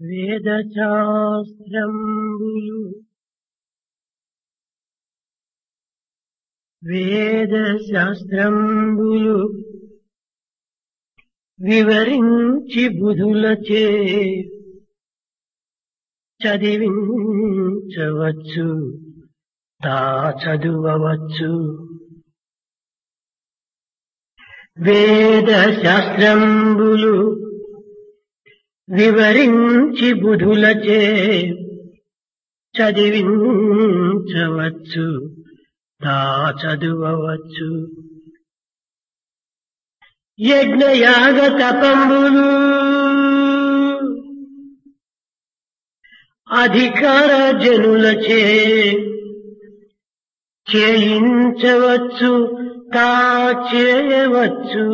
వేదశాస్త్రంబులు వేద శాస్త్రంబులు వివరించి బుధులచే చదివించవచ్చు తా చదువవచ్చు వేద శాస్త్రంబులు వివరించి బుధులచే చదివించవచ్చు తా చదువవచ్చు యజ్ఞయాగ తపంబులు అధికార జనులచే చేయించవచ్చు తా చేయవచ్చు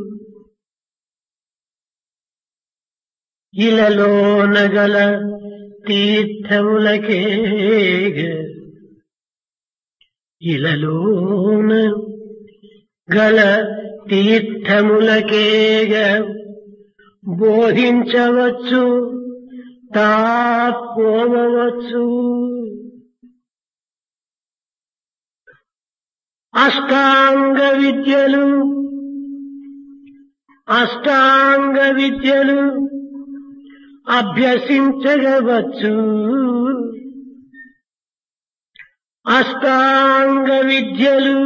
ఇలలో నగల తీర్థములకే ఇలలోన గల తీర్థములకేగ బోధించవచ్చు తాపోవచ్చు అష్టాంగ విద్యలు అష్టాంగ విద్యలు అభ్యసించగవచ్చు అష్టాంగ విద్యలు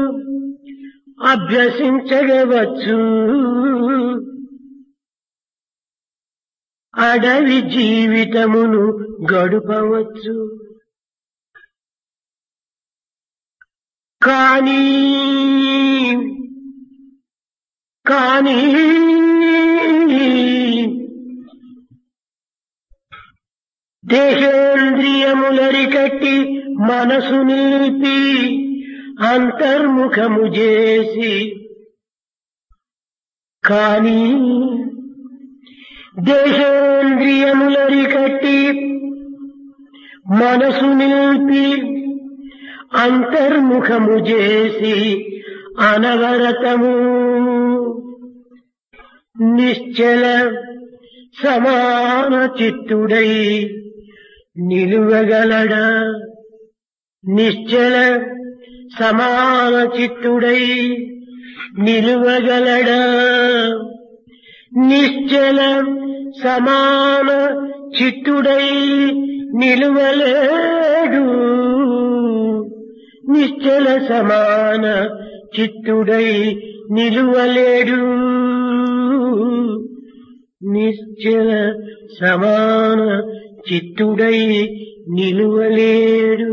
అభ్యసించగవచ్చు అడవి జీవితమును గడుపవచ్చు కానీ కానీ దేహేంద్రియములరికట్టి మనసు నిలిపి అంతర్ముఖము చేసి కానీ దేహేంద్రియములరికట్టి మనసు నిలిపి అంతర్ముఖము చేసి అనవరతము నిశ్చల సమాన చిత్తుడై నిలువగలడా నిశ్చల సమాన చిత్తుడై నిలువగలడా నిశ్చల సమాన చిత్తుడై నిలువలేడు నిశ్చల సమాన చిత్తుడై నిలువలేడు నిశ్చల సమాన చిత్తుడై నిలువలేడు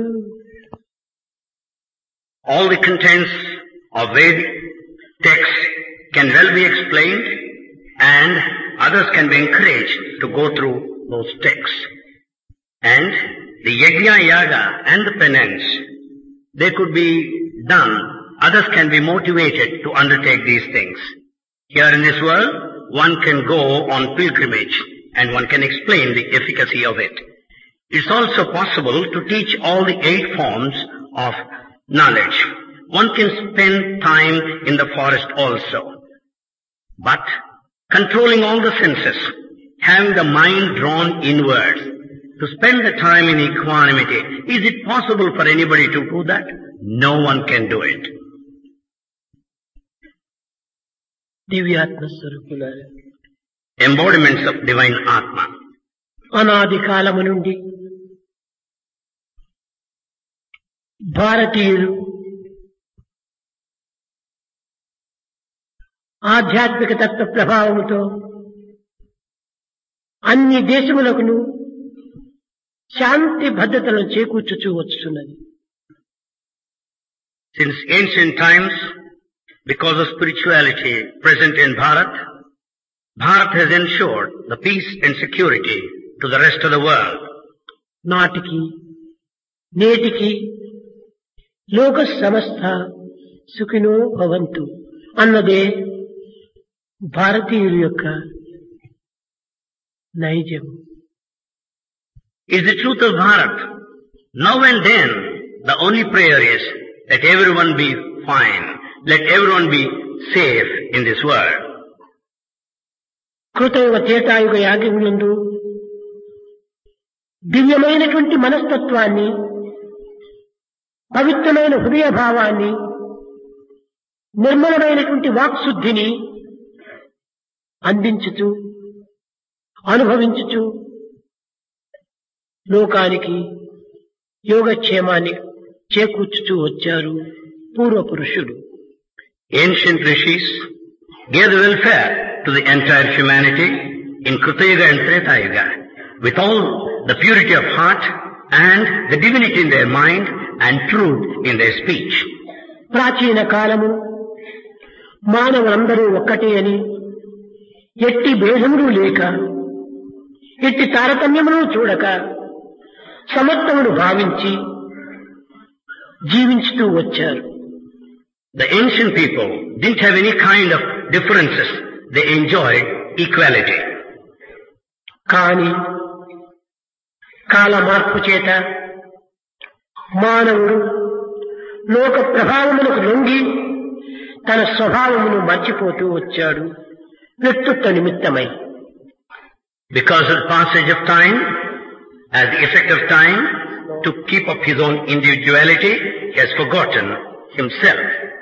All the contents of Vedic texts can well be explained and others can be encouraged to go through those texts. And the yajna yaga and the penance, they could be done. Others can be motivated to undertake these things. Here in this world, one can go on pilgrimage and one can explain the efficacy of it. It's also possible to teach all the eight forms of knowledge. One can spend time in the forest also. But controlling all the senses, having the mind drawn inwards, to spend the time in equanimity, is it possible for anybody to do that? No one can do it. దివ్యాత్మ స్వరూపుల Embodiments of divine Atma. అనాది కాలము నుండి భారతీయులు ఆధ్యాత్మిక తత్వ ప్రభావముతో అన్ని దేశములకును శాంతి భద్రతలను చేకూర్చుచూ వచ్చుతున్నది Since ancient times, because of spirituality present in Bharat, Bharat has ensured the peace and security to the rest of the world. నాటికి నేటికి లోక సమస్త సుఖినో భవంతు అన్నదే భారతీయుల యొక్క నైజం Is the truth of Bharat. Now and then, the only prayer is, let everyone be fine, let everyone be safe in this world. కృతయుగ త్రేతాయుగ యాగములందు దివ్యమైనటువంటి మనస్తత్వాన్ని పవిత్రమైన హృదయ భావాన్ని నిర్మలమైనటువంటి వాక్శుద్ధిని అందించుచు అనుభవించుచు లోకానికి యోగక్షేమాన్ని చేకూర్చుతూ వచ్చారు పూర్వ పురుషుడు Ancient rishis gave the welfare to the entire humanity in Kruta Yuga and Treta Yuga with all the purity of heart and the divinity in their mind and truth in their speech. ప్రాచీన కాలము మానవులందరూ ఒక్కటే అని ఎట్టి భేదములు లేక ఎట్టి తారతమ్యమును చూడక సమత్వమును భావించి జీవించుతూ వచ్చారు The ancient people didn't have any kind of differences. They enjoyed equality. కాని కాల మార్పు చేత మానవుడు లోక ప్రభావములకు లొంగి తన స్వభావమును మర్చిపోతూ వచ్చాడు వ్యక్తిత్వ నిమిత్తమై Because of the passage of time, as the effect of time, to keep up his own individuality, he has forgotten himself.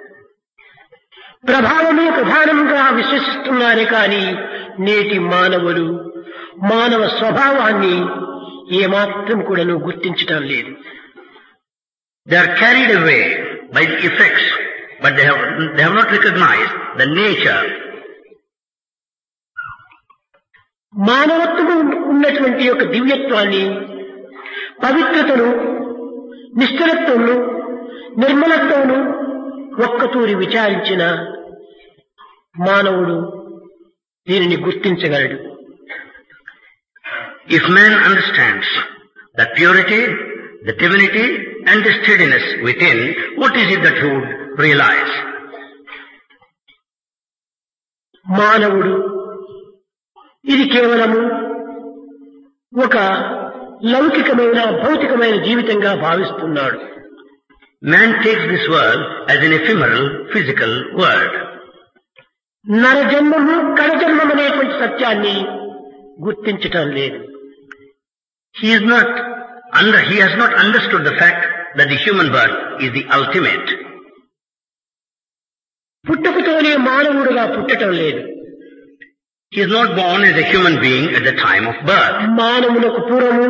ప్రభావమే ప్రధానంగా విశ్వసిస్తున్నారే కాని నేటి మానవులు మానవ స్వభావాన్ని ఏమాత్రం కూడాను గుర్తించటం లేదు They are carried away by the effects, but they have, they have not recognized the nature. మానవత్వము ఉన్నటువంటి యొక్క దివ్యత్వాన్ని పవిత్రతను నిశ్చలత్వమును నిర్మలత్వమును ఒక్కతూరి విచారించిన మానవుడు దీనిని గుర్తించగలడు If man understands that purity, the divinity, and the steadiness within, what is it that he would realize? మానవుడు ఇది కేవలము ఒక లౌకికమైన భౌతికమైన జీవితంగా భావిస్తున్నాడు Man takes this world as an ephemeral, physical world. నరజన్మము కరజన్మం అనేటువంటి సత్యాన్ని గుర్తించటం లేదు He is not under, he has not understood the fact that the human birth is the ultimate. పుట్టుకతోనే మానవుడుగా పుట్టటం లేదు He is not born as a human being at the time of birth. మానవులకు పూర్వము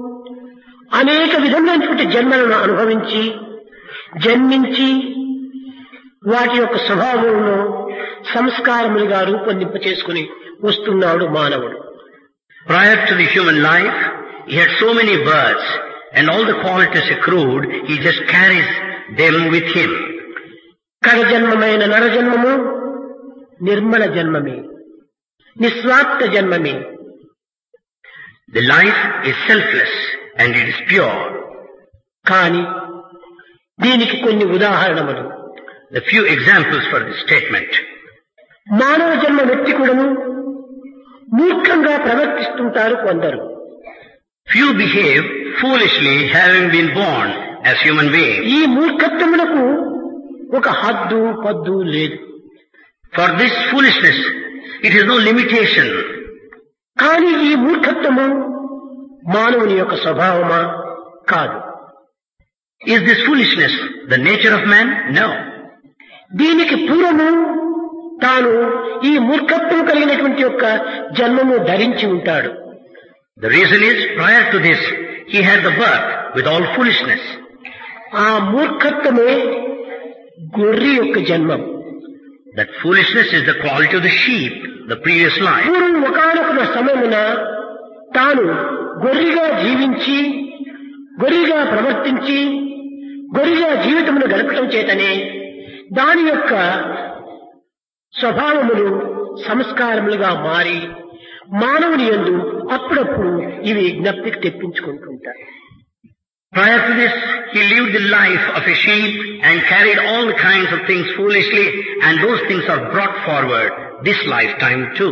అనేక విధమైనటువంటి జన్మలను అనుభవించి జన్మించి వాటి యొక్క స్వభావంలో సంస్కారములుగా రూపొందింప చేసుకుని వస్తున్నాడు మానవుడు Prior to the human life, he had so many births and all the qualities accrued, he just carries them with him. కరజన్మమైన నరజన్మము Nirmala జన్మమే నిస్వార్థ జన్మమే The life is selfless and it is pure. కాని దీనికి కొన్ని ఉదాహరణములు The few examples for this statement. మానవ జన్మ వ్యక్తి కూడాను మూర్ఖంగా ప్రవర్తిస్తుంటారు కొందరు Few behave foolishly having been born as human beings. ఈ మూర్ఖత్వములకు ఒక హద్దు పద్దు లేదు For this foolishness, it is no limitation. కానీ ఈ మూర్ఖత్వము మానవుని యొక్క స్వభావమా కాదు Is this foolishness the nature of man? No. దీనికి పూర్వము తాను ఈ మూర్ఖత్వం కలిగినటువంటి యొక్క జన్మము ధరించి ఉంటాడు The reason is, prior to this, he had the birth with all foolishness. ఆ మూర్ఖత్వమే గొర్రె యొక్క జన్మం That foolishness is the quality of the sheep, the previous life. పూర్వం ఒకనొక సమయమున తాను గొర్రెగా జీవించి గొర్రెగా ప్రవర్తించి గొర్రెగా జీవితమును గడపటం చేతనే దాని యొక్క స్వభావములు సంస్కారములుగా మారి మానవుని యందు అప్పుడప్పుడు ఇవి జ్ఞప్తికి తెప్పించుకుంటుంటాయి Prior to this, he lived the life of a sheep and carried all the kinds of things foolishly, and those things are brought forward this lifetime too.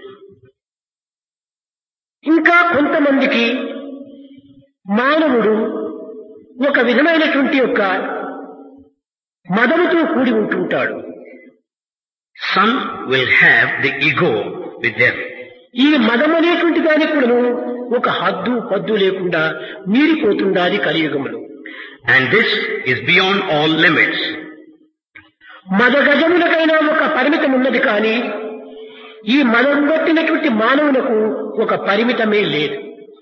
ఇంకా కొంతమందికి మానవుడు ఒక విధమైనటువంటి యొక్క మదముతో కూడి ఉంటుంటాడు Some will have the ego with them. ఈ మదం అనేటువంటి దానికి కూడాను ఒక హద్దు పద్దు లేకుండా మీరిపోతుండాది కలియుగములు And this is beyond all limits. మద గజములకైనా ఒక పరిమితం ఉన్నది కానీ ఈ మదం కొట్టినటువంటి మానవులకు ఒక పరిమితమే లేదు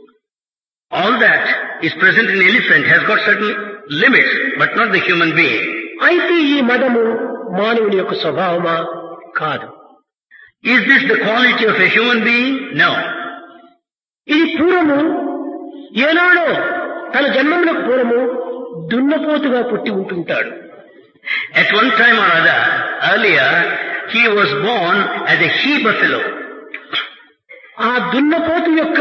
All that is present in elephant has got certain limits, but not the human being. అయితే ఈ మదము మానవుని యొక్క స్వభావమా కాదు Is this the quality of a human being? No. ఇది పూర్వము ఏనాడో తన జన్మములకు పూర్వము దున్నపోతుగా పుట్టి ఉంటుంటాడు At one time or other, earlier, he was born as a he buffalo. ఆ దున్నపోతు యొక్క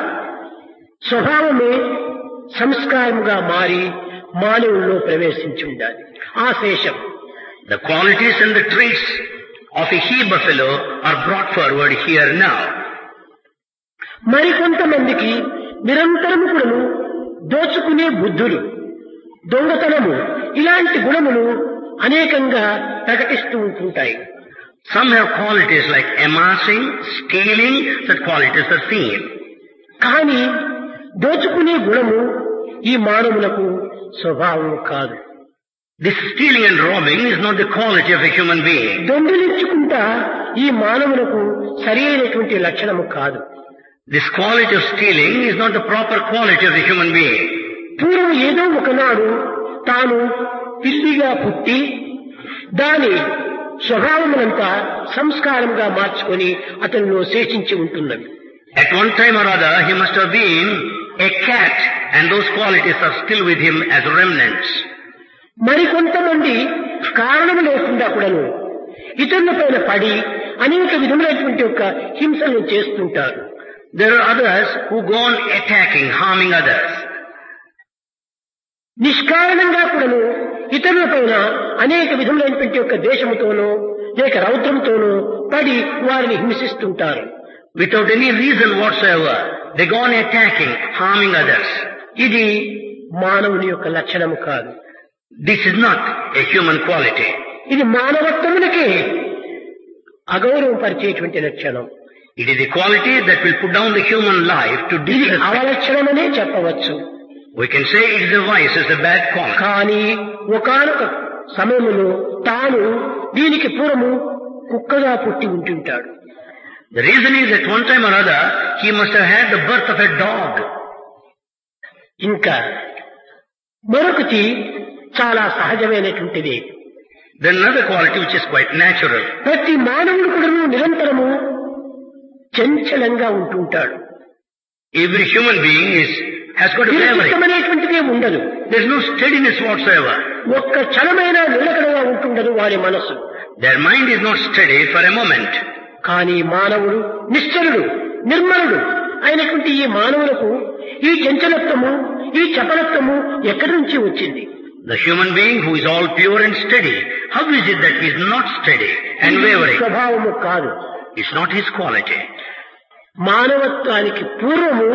స్వభావమే సంస్కారముగా మారి మానవుల్లో ప్రవేశించి ఉండాలి ఆ శేషం The qualities and the traits of a he buffalo are brought forward here now. మరికొంతమందికి నిరంతరము కూడాను దోచుకునే బుద్ధులు దొంగతనము ఇలాంటి గుణములు అనేకంగా ప్రకటిస్తూ ఉంటుంటాయి Some have qualities like amassing, stealing, such qualities are seen. కానీ దోచుకునే గుణము ఈ మానవులకు స్వభావము కాదు This stealing and robbing is not the quality of a human being. దొంగిలించుకుంటా ఈ మానవులకు సరి అయినటువంటి లక్షణము కాదు This quality of stealing is not the proper quality of a human being. పూర్వం ఏదో ఒకనాడు తాను పిల్లిగా పుట్టి దాని స్వభావమునంతా సంస్కారంగా మార్చుకొని అతనిలో శేషించి ఉంటున్నవి At one time or other, he must have been a cat, and those qualities are still with him as remnants. మరికొంతమంది కారణము లేకుండా కూడాను ఇతరుల పైన పడి అనేక విధములైనటువంటి యొక్క హింసలను చేస్తుంటారు There are others who go on attacking, harming others. నిష్కారణంగా కూడాను ఇతరుల పైన అనేక విధములైనటువంటి యొక్క దేశముతోనో లేక రౌద్రంతోనో పడి వారిని హింసిస్తుంటారు Without any reason whatsoever, they go on attacking, harming others. ఇది మానవుని యొక్క లక్షణము కాదు This is not a human quality. ఇది మానవత్వములకే అగౌరవం పరిచేటువంటి లక్షణం It is a quality that will put down the human life to ఇది disrespect. అవలక్షణమనే చెప్పవచ్చు We can say it is a vice, it's a bad quality. కానీ ఒకానొక సమయములో తాను దీనికి పూర్వము కుక్కగా పుట్టి ఉంటుంటాడు The reason is at one time or other, he must have had the birth of a dog. ఇంకా మరొకటి చాలా సహజమైనటువంటిది Then another quality which is quite natural. ప్రతి మానవుడు కూడా నిరంతరము చంచలంగా ఉంటుంటాడు Every human being is, has got a memory. నిర్దిష్టమైనటువంటిదే ఉండదు There's no steadiness whatsoever. ఒక్క క్షణమైన నిలకడగా ఉంటుండదు వారి మనస్సు Their mind is not steady for a moment. కానీ మానవుడు నిశ్చలుడు నిర్మలుడు అయినటువంటి ఈ మానవులకు ఈ చంచలత్వము ఈ చపలత్వము ఎక్కడి నుంచి వచ్చింది The human being who is all pure and steady, how is it that he is not steady and ఇది wavering? స్వభావము కాదు It's not his quality. మానవత్వానికి పూర్వము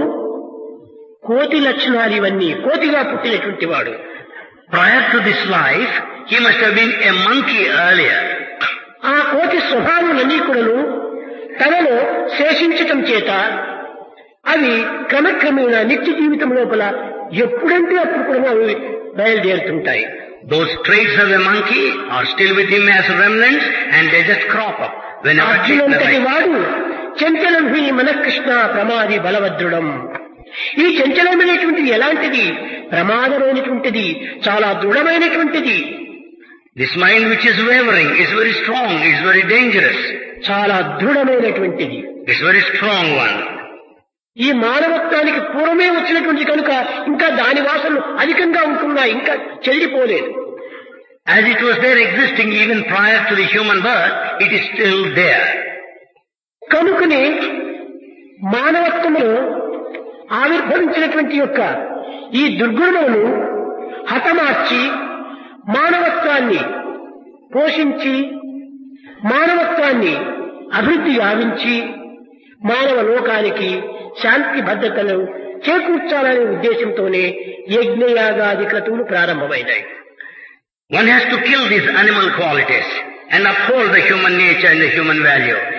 కోతి లక్షణాలు ఇవన్నీ కోతిగా పుట్టినటువంటి వాడు Prior to this life, he must have been a monkey earlier. ఆ కోతి స్వభావములన్నీ కూడాను తనలో శేషించటం చేత అవి క్రమక్రమేణా నిత్య జీవితం లోపల ఎప్పుడంటే అప్పుడు కూడా అవి బయలుదేరుతుంటాయి Those traits of a monkey are still with him as remnants and they just crop up whenever he అర్జునంతటి వాడు చంచలం హి మనకృష్ణ ప్రమాది బలభద్రుడం ఈ చంచలమైనటువంటిది ఎలాంటిది ప్రమాదమైనటువంటిది చాలా దృఢమైనటువంటిది This mind which is wavering is very strong, is very dangerous. చాలా దృఢమైనటువంటిది It's very strong one. ఈ మానవత్వానికి పూర్వమే వచ్చినటువంటి కనుక ఇంకా దాని వాసనలు అధికంగా ఉంటున్నాయి ఇంకా చెల్లిపోలేదు As it was there existing even prior to the human birth, it is still there. కనుకనే మానవత్వములో ఆవిర్భవించినటువంటి యొక్క ఈ దుర్గుణములను హతమార్చి మానవత్వాన్ని పోషించి మానవత్వాన్ని అభివృద్ధి గావించి మానవ లోకానికి శాంతి భద్రతలు చేకూర్చాలనే ఉద్దేశంతోనే యజ్ఞయాగాది క్రతువులు ప్రారంభమైనాయి One has to kill these animal qualities and uphold the human nature and the human value.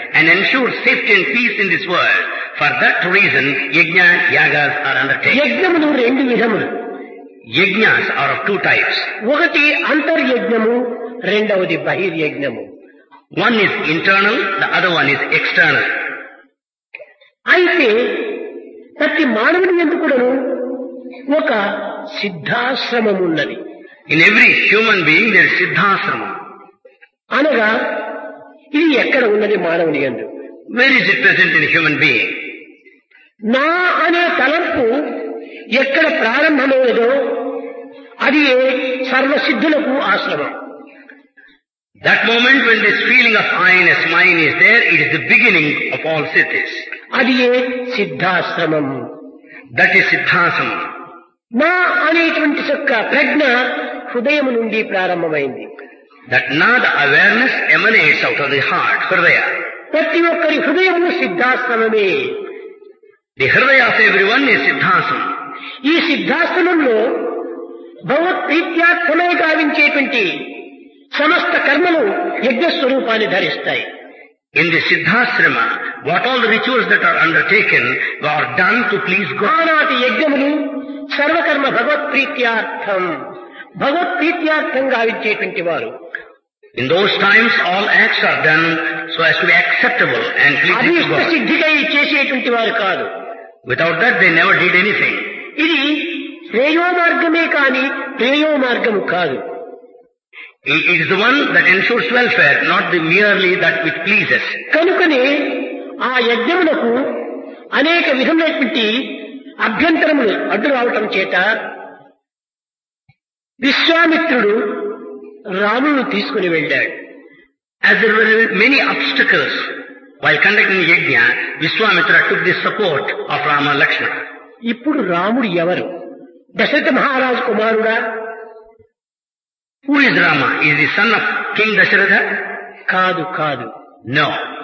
and ensure safety and peace in this world. For that reason, yajna yagas are undertaken. యజ్ఞములు రెండు విధములు Yajnas are of two types. ఒకటి అంతర్యజ్ఞము రెండవది బహిర్యజ్ఞము One is internal, the other one is external. అయితే ప్రతి మానవుని ఎందుకుడను ఒక సిద్ధాశ్రమం ఉన్నది In every human being there is siddhasrama. అనగా ఇది ఎక్కడ ఉన్నది మానవుని ఎందు Where is it present in a human being? నా అనే తలంపు ఎక్కడ ప్రారంభమైనదో అది సర్వసిద్ధులకు ఆశ్రమం That moment when this feeling of I-ness, mine is there, it is the beginning of all siddhis. అది సిద్ధాశ్రమం That is siddhasama. నా అనేటువంటి యొక్క ప్రజ్ఞ హృదయం నుండి ప్రారంభమైంది That nada awareness emanates out of the heart, hridaya. ప్రతి ఒక్కరి హృదయము సిద్ధాశ్రమమే The hridaya of everyone is siddhasama. ఈ సిద్ధాశ్రమంలో భగవత్ప్రీత్యార్థమై గావించేటువంటి సమస్త కర్మలు యజ్ఞ స్వరూపాన్ని ధరిస్తాయి In the siddhasrama, what all the rituals that are undertaken are done to please God. ఆనాటి యజ్ఞములు సర్వకర్మ భగవత్ప్రీత్యార్థం భగవత్ప్రీత్యార్థం గావించేటువంటి వారు In those times, all acts are done so as to be acceptable and pleasing to అభీష్ట God. సిద్ధికై చేసేటువంటి వారు కాదు Without that, they never did anything. ఇది శ్రేయో మార్గమే కాని ప్రేయో మార్గము కాదు It it is the one that ensures welfare, not the merely that which pleases. కనుకనే ఆ యజ్ఞములకు అనేక విధములైనటువంటి అభ్యంతరములు అడ్డు రావటం చేత విశ్వామిత్రుడు రామును తీసుకుని వెళ్ళాడు As there were many obstacles while conducting yajna, Vishwamitra took the support of Rama Lakshmana. ఇప్పుడు రాముడు ఎవరు దశరథ మహారాజు కుమారుడా Who is Rama? Is the son of King Dasharatha? కాదు కాదు No.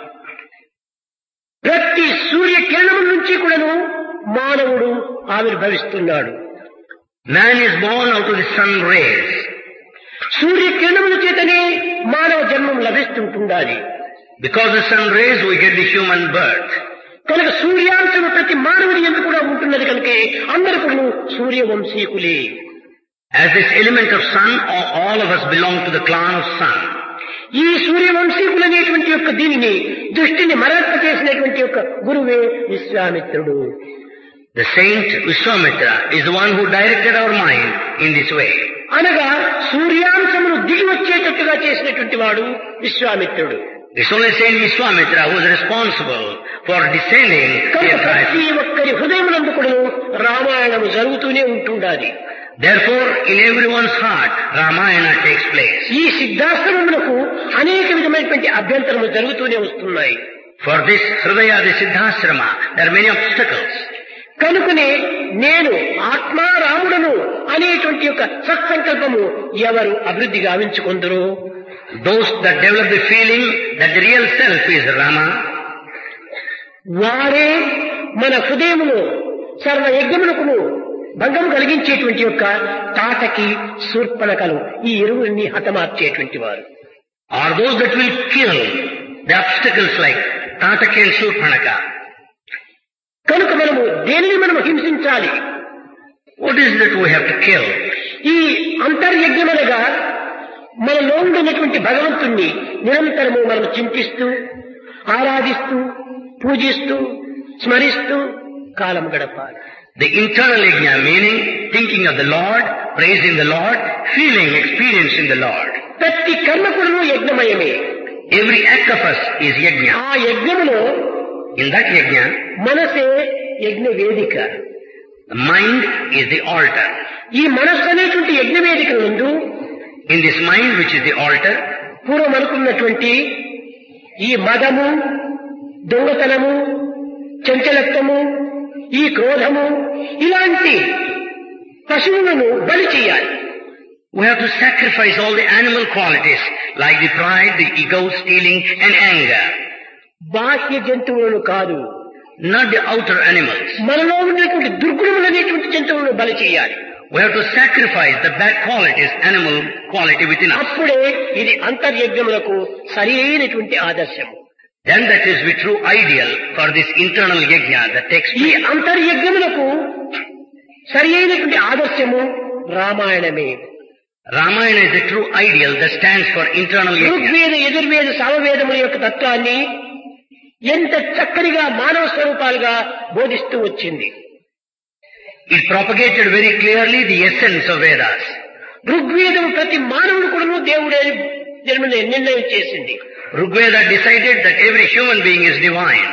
ప్రతి సూర్యకిరణం నుంచి కూడాను మానవుడు ఆవిర్భవిస్తున్నాడు Man is born out of the sun rays. సూర్యకిరణముల చేతనే మానవ జన్మం లభిస్తుంటుండాలి Because of sun rays we get the human birth. కనుక సూర్యాంశము ప్రతి మానవుని ఎందుకు కూడా ఉంటున్నది కనుక అందరు కూడా సూర్యవంశీకులే As this element of sun, all all of us belong to the clan of sun. ఈ సూర్యవంశీకులు అనేటువంటి యొక్క దీనిని దృష్టిని మరల్ప చేసినటువంటి యొక్క గురువే విశ్వామిత్రుడు The saint Vishwamitra is the one who directed our mind in this way. అనగా సూర్యాంశమును దిగి వచ్చేటట్టుగా చేసినటువంటి వాడు విశ్వామిత్రుడు It's only Saint Vishwamitra who is responsible for descending కనుక the ప్రతి ఒక్కరి హృదయమునందు కూడా రామాయణము జరుగుతూనే ఉంటుండాలి Therefore, in everyone's heart, Ramayana takes place. ఈ సిద్ధాశ్రమములకు అనేక విధమైనటువంటి అభ్యంతరములు జరుగుతూనే వస్తున్నాయి For this Hridaya, the Siddhasrama, there are many obstacles. కనుకనే నేను ఆత్మారాముడను అనేటువంటి యొక్క సత్సంకల్పము ఎవరు అభివృద్ధి గావించుకుందరో Those that develop the feeling that the real self is Rama, వారే మన హృదయమును సర్వ యజ్ఞమునకును భంగం కలిగించేటువంటి యొక్క తాటకి శూర్పణకలు ఈ ఇరువురిని హతమార్చేటువంటి వారు are those that will kill the obstacles like Tataka and Shurpanaka. కనుక మనము దేనిని మనము హింసించాలి What is that we have to kill? ఈ అంతర్యజ్ఞమనగా మనలో ఉండినటువంటి భగవంతుణ్ణి నిరంతరము మనం చింతిస్తూ ఆరాధిస్తూ పూజిస్తూ స్మరిస్తూ కాలం గడపాలి The internal yajna, meaning thinking of the Lord, praising the Lord, feeling, experiencing the Lord. ప్రతి కర్మ కూడా యజ్ఞమయమే Every act of us is yajna. ఆ యజ్ఞములో In that yajna, మనసే యజ్ఞ వేదిక the mind is the altar. ఈ మనస్సు అనేటువంటి యజ్ఞ వేదిక ముందు In this mind, which is the altar, పూర్వం అనుకున్నటువంటి ఈ మదము దొంగతనము చంచలత్వము ఈ క్రోధము ఇలాంటి పశువులను బలి చేయాలి we have to sacrifice all the animal qualities like the pride, the ego, stealing, and anger. బాహ్య జంతువులను కాదు Not the outer animals. మనలో ఉన్నటువంటి దుర్గుణములు అనేటువంటి జంతువులను బలి చేయాలి We have to sacrifice the bad qualities, animal quality within us. అప్పుడే ఇది అంతర్యజ్ఞములకు సరి అయినటువంటి ఆదర్శము then that is the true ideal for this internal yajna that takes ఈ place. అంతర్యజ్ఞములకు సరి అయినటువంటి ఆదర్శము రామాయణమే Ramayana is the true ideal that stands for internal yajna. Rigveda Yajurveda సామవేదముల యొక్క తత్వాన్ని ఎంత చక్కనిగా మానవ స్వరూపాలుగా బోధిస్తూ వచ్చింది It propagated very clearly the essence of Vedas. ఋగ్వేదం ప్రతి మానవుడు కూడా దేవుడే జన్మని నిర్ణయం చేసింది Rigveda decided that every human being is divine.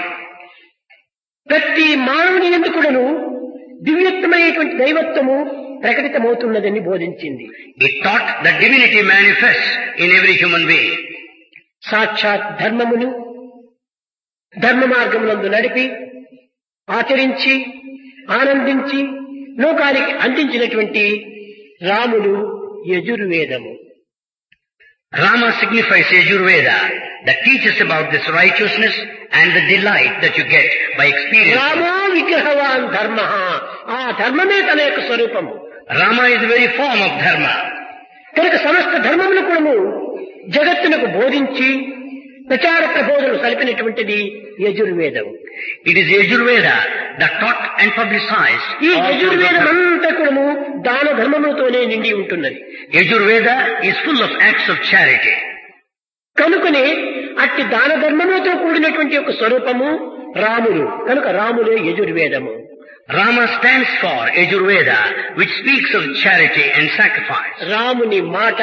ప్రతి మానవుని ఎందుకుడను దివ్యత్వమైనటువంటి దైవత్వము ప్రకటితమవుతున్నదని బోధించింది It taught that divinity manifests in every human being. సాక్షాత్ ధర్మమును ధర్మ మార్గమునందు నడిపి ఆచరించి ఆనందించి లోకానికి అందించినటువంటి రాముడు యజుర్వేదము Rama signifies Yajurveda that teaches about this righteousness and the delight that you get by experience. రామో విగ్రహవాన్ ధర్మ ఆ ధర్మమే తన యొక్క స్వరూపము Rama is the very form of dharma. కనుక సమస్త ధర్మములు కూడాను జగత్తునకు బోధించి ప్రచార ప్రబోధనలు సలిపినటువంటిది యజుర్వేదం It is Yajurveda that taught and publicized. ఈ all forms of యజుర్వేదం dharma. అంతా కూడాను దాన ధర్మములతోనే నిండి ఉంటున్నది Yajurveda is full of acts of charity. కనుకనే అట్టి దాన ధర్మములతో కూడినటువంటి ఒక స్వరూపము రాముడు కనుక రాముడే యజుర్వేదము Rama stands for Yajurveda, which speaks of charity and sacrifice. రాముని మాట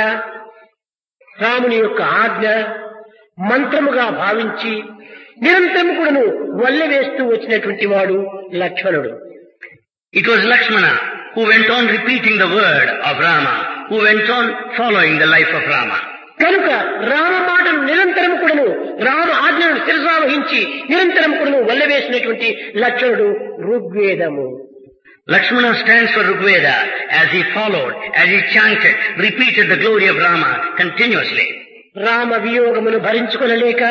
రాముని యొక్క ఆజ్ఞ మంత్రముగా భావించి నిరంతరం కూడాను వల్లె వేస్తూ వచ్చినటువంటి వాడు లక్ష్మణుడు It was Lakshmana who went on repeating the word of Rama, who went on following the life of Rama. కనుక రామ మాటను నిరంతరం కూడాను రామ ఆజ్ఞను శిరసావహించి నిరంతరం కూడాను వల్లవేసినటువంటి లక్ష్మణుడు ఋగ్వేదము Lakshmana stands for Rigveda as he followed, as he chanted, repeated the glory of Rama continuously. Rama వియోగమును భరించుకొనలేక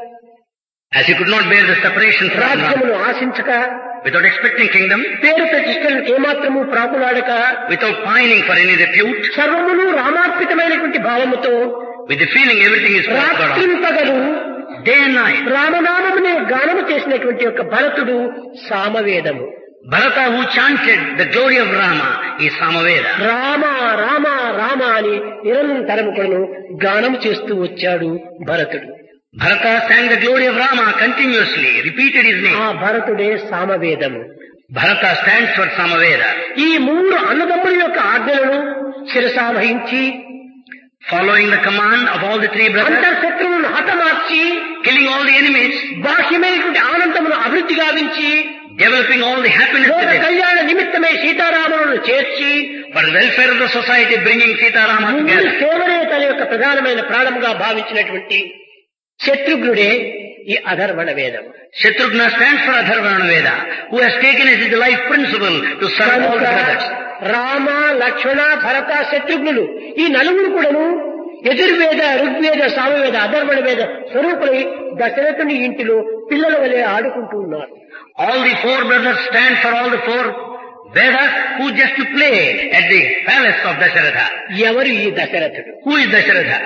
As he could not bear the separation from Rama, రాజ్యమును ఆశించక without expecting kingdom, పేరు ప్రతిష్టలకు ఏమాత్రము ప్రాకులాడక without pining for any repute, సర్వమును రామార్పితమైనటువంటి భావముతో with the feeling everything is for God, రాత్రింపగలు day and night. రామనామమునే గానము చేసినటువంటి యొక్క భరతుడు సామవేదము Bharata who chanted the glory of Rama is Samaveda. Rama Rama Rama అని నిరంతరము కూడాను గానము చేస్తూ వచ్చాడు భరతుడు Bharata sang the glory of Rama continuously, repeated his ఆ name. భరతుడే సామవేదము Bharata stands for Samaveda. ఈ మూడు అన్నదమ్ముల యొక్క ఆజ్ఞలను శిరసావహించి Following the command of all the three brothers, అంతర్శత్రువులను హతమార్చి killing all the enemies, బాహ్యమైనటువంటి ఆనందమును అభివృద్ధి గావించి developing all the happiness లోక within. కళ్యాణ నిమిత్తమై సీతారాములను చేర్చి For the welfare of the society, bringing Sita Rama ముందు together. సేవనే తన యొక్క ప్రధానమైన ప్రాణముగా భావించినటువంటి శత్రుఘ్నుడే ఈ అధర్వణ వేదం Shatrughna stands for Atharvana Veda, who has taken as his life principle to serve all the కనుక brothers. రామ లక్ష్మణ భరత శత్రుఘ్నులు ఈ నలుగురు కూడాను యజుర్వేద ఋగ్వేద సామవేద అధర్వణ వేద స్వరూపులై దశరథుని ఇంటిలో పిల్లల వలె ఆడుకుంటూ ఉన్నారు All the four brothers stand for all the four Vedas who just to play at the palace of Dasharatha. ఎవరు ఈ దశరథుడు Who is Dasharatha?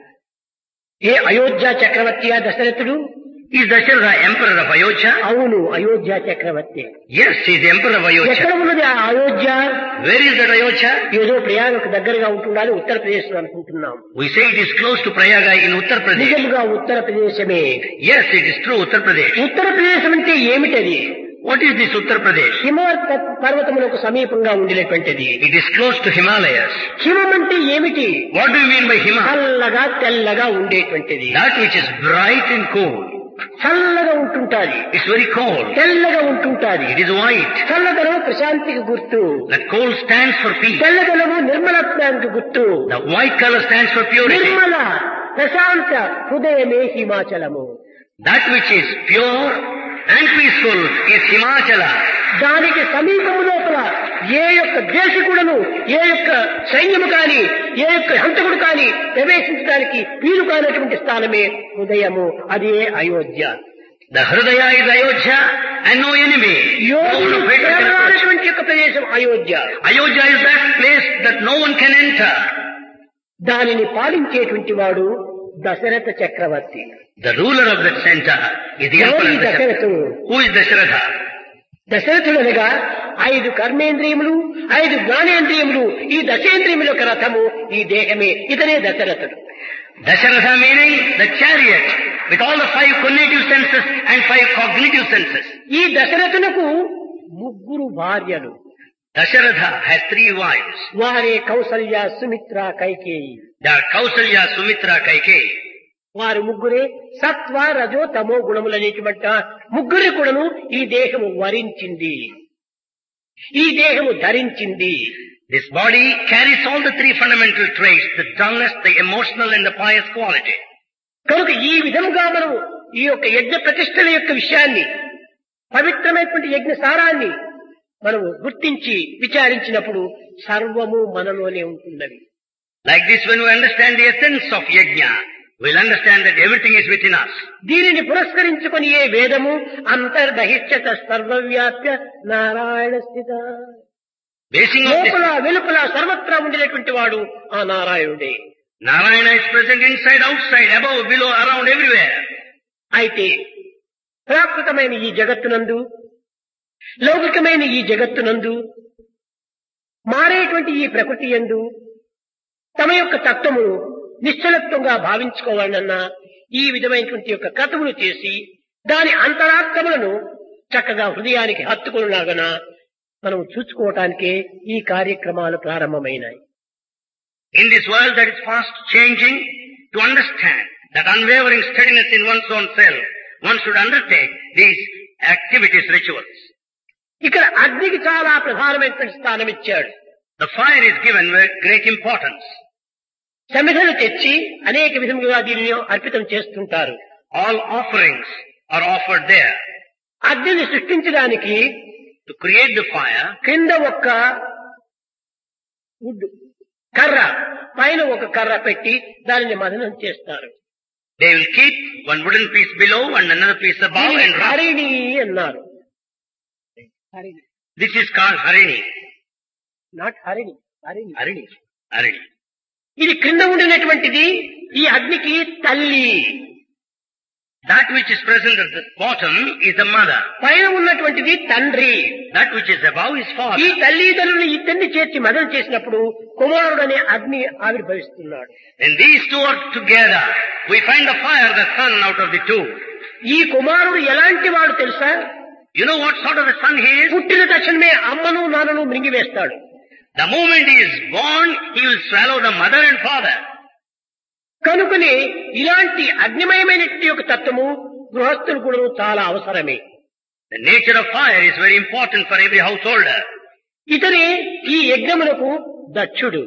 ఏ అయోధ్య చక్రవర్తియా దశరథుడు Is Dasharatha emperor of Ayodhya? అవును అయోధ్య చక్రవర్తి Yes, he is emperor of ఎక్కడ Ayodhya. ఉన్నది ఆ Ayodhya Where is that Ayodhya? ఏదో ప్రయాణకు దగ్గరగా ఉంటుండాలి ఉత్తరప్రదేశ్ లో అనుకుంటున్నాం We say it is close to Prayaga in Uttar Pradesh. నిజంగా ఉత్తరప్రదేశమే Yes, it is true, Uttar Pradesh. ఉత్తరప్రదేశం అంటే ఏమిటది What is this Uttar Pradesh? హిమవత్ పర్వతములకు సమీపంగా ఉండినటువంటిది It is close to Himalayas. హిమం అంటే ఏమిటి What do you mean by Hima? చల్లగా తెల్లగా ఉండేటువంటిది That which is bright and cool. చల్లగా ఉంటుంటాది It's very cold. తెల్లగా ఉంటుంటాది It is white. చల్లదనం ప్రశాంతికి గుర్తు That cold stands for peace. తెల్లదనము నిర్మలత్వానికి గుర్తు The white color stands for purity. Nirmala ప్రశాంత హృదయమే హిమాచలము That which is pure and peaceful is Himachala. దానికి సమీపము లోపల ఏ యొక్క దేశకుడును ఏ యొక్క సైన్యము కాని ఏ యొక్క హంతకుడు కాని ప్రవేశించడానికి వీలు కానటువంటి స్థానమే హృదయము అదే Ayodhya The Hridaya is Ayodhya and no enemy. No one యోగులు of it can approach. చేరరానటువంటి యొక్క ప్రదేశం Ayodhya Ayodhya is that place that no one can enter. దానిని పాలించేటువంటి వాడు దశరథ చక్రవర్తి The ruler of that center is the ఎవరు emperor ఈ Dasharatha. దశరథుడు Who is Dasharatha? దశరథుడు అనగా ఐదు కర్మేంద్రియములు ఐదు జ్ఞానేంద్రియములు ఈ దశేంద్రియముల యొక్క రథము ఈ దేహమే ఇతనే దశరథుడు Dasharatha meaning the chariot with all the five cognitive senses and five cognitive senses. ఈ దశరథునకు ముగ్గురు భార్యలు Dasharatha has three wives. వారే Kaushalya Sumitra Kaikeyi They are Kausalya, Sumitra, Kaikeyi. వారు ముగ్గురే సత్వ రజో తమో గుణములనేటువంటి ముగ్గురి కూడాను ఈ దేహము వరించింది ఈ దేహము ధరించింది This body carries all the three fundamental traits, the dullness, the emotional and the pious quality. కనుక ఈ విధముగా మనం ఈ యొక్క యజ్ఞ ప్రతిష్టల యొక్క విషయాన్ని పవిత్రమైనటువంటి యజ్ఞ సారాన్ని మనము గుర్తించి విచారించినప్పుడు సర్వము మనలోనే ఉంటున్నది Like this, when we understand the essence of yajna, we'll understand that everything is within us. దీనిని పురస్కరించుకొని ఏ వేదము అంతర్దహిష్యత సర్వవ్యాప్య నారాయణ స్థిత Basing on this, లోపల వెలుపల సర్వత్రా ఉండినటువంటి వాడు ఆ నారాయణుడే Narayana is present inside, outside, above, below, around, everywhere. అయితే ప్రాకృతమైన ఈ జగత్తునందు లౌకికమైన ఈ జగత్తునందు మారేటువంటి ఈ ప్రకృతి యందు తమ యొక్క తత్వమును నిశ్చలత్వంగా భావించుకోవాలన్నా ఈ విధమైనటువంటి యొక్క క్రతువులు చేసి దాని అంతరాత్మలను చక్కగా హృదయానికి హత్తుకునేలాగన మనం చూసుకోవటానికే ఈ కార్యక్రమాలు ప్రారంభమైనాయి In this world that is fast changing, to understand that unwavering steadiness in one's own self, one should undertake these activities, rituals. ఇక్కడ అగ్నికి చాలా ప్రధానమైనటువంటి స్థానం ఇచ్చాడు The fire is given with great importance. సమిధలు తెచ్చి అనేక విధములుగా దీనిని అర్పితం చేస్తుంటారు All offerings are offered there. అగ్నిని సృష్టించడానికి To create the fire, క్రింద ఒక వుడ్ కర్ర పైన ఒక కర్ర పెట్టి దానిని మదనం చేస్తారు they will keep one wooden piece below and another piece above దీనిని and rub. హరిణి అన్నారు Harini This is called harini. Not Harini Harini Harini. Harini. ఇది క్రింద ఉండినటువంటిది ఈ అగ్నికి తల్లి That which is present at the bottom is the mother. పైన ఉన్నటువంటిది తండ్రి That which is above is ఈ father. తల్లిదండ్రులు ఇద్దరిని చేర్చి మదన చేసినప్పుడు కుమారుడు అనే అగ్ని ఆవిర్భవిస్తున్నాడు When these two are together, we find the fire, the sun out of the two. ఈ కుమారుడు ఎలాంటి వాడు తెలుసా You know what sort of a son he is? పుట్టిన తక్షణమే అమ్మను నాన్నను మింగివేస్తాడు The moment he is born, he will swallow the mother and father. కనుకనే ఇలాంటి అగ్నిమయమైనటువంటి యొక్క తత్వము గృహస్థులు కూడా చాలా అవసరమే The nature of fire is very important for every householder. ఇతనే ఈ యజ్ఞములకు దక్షుడు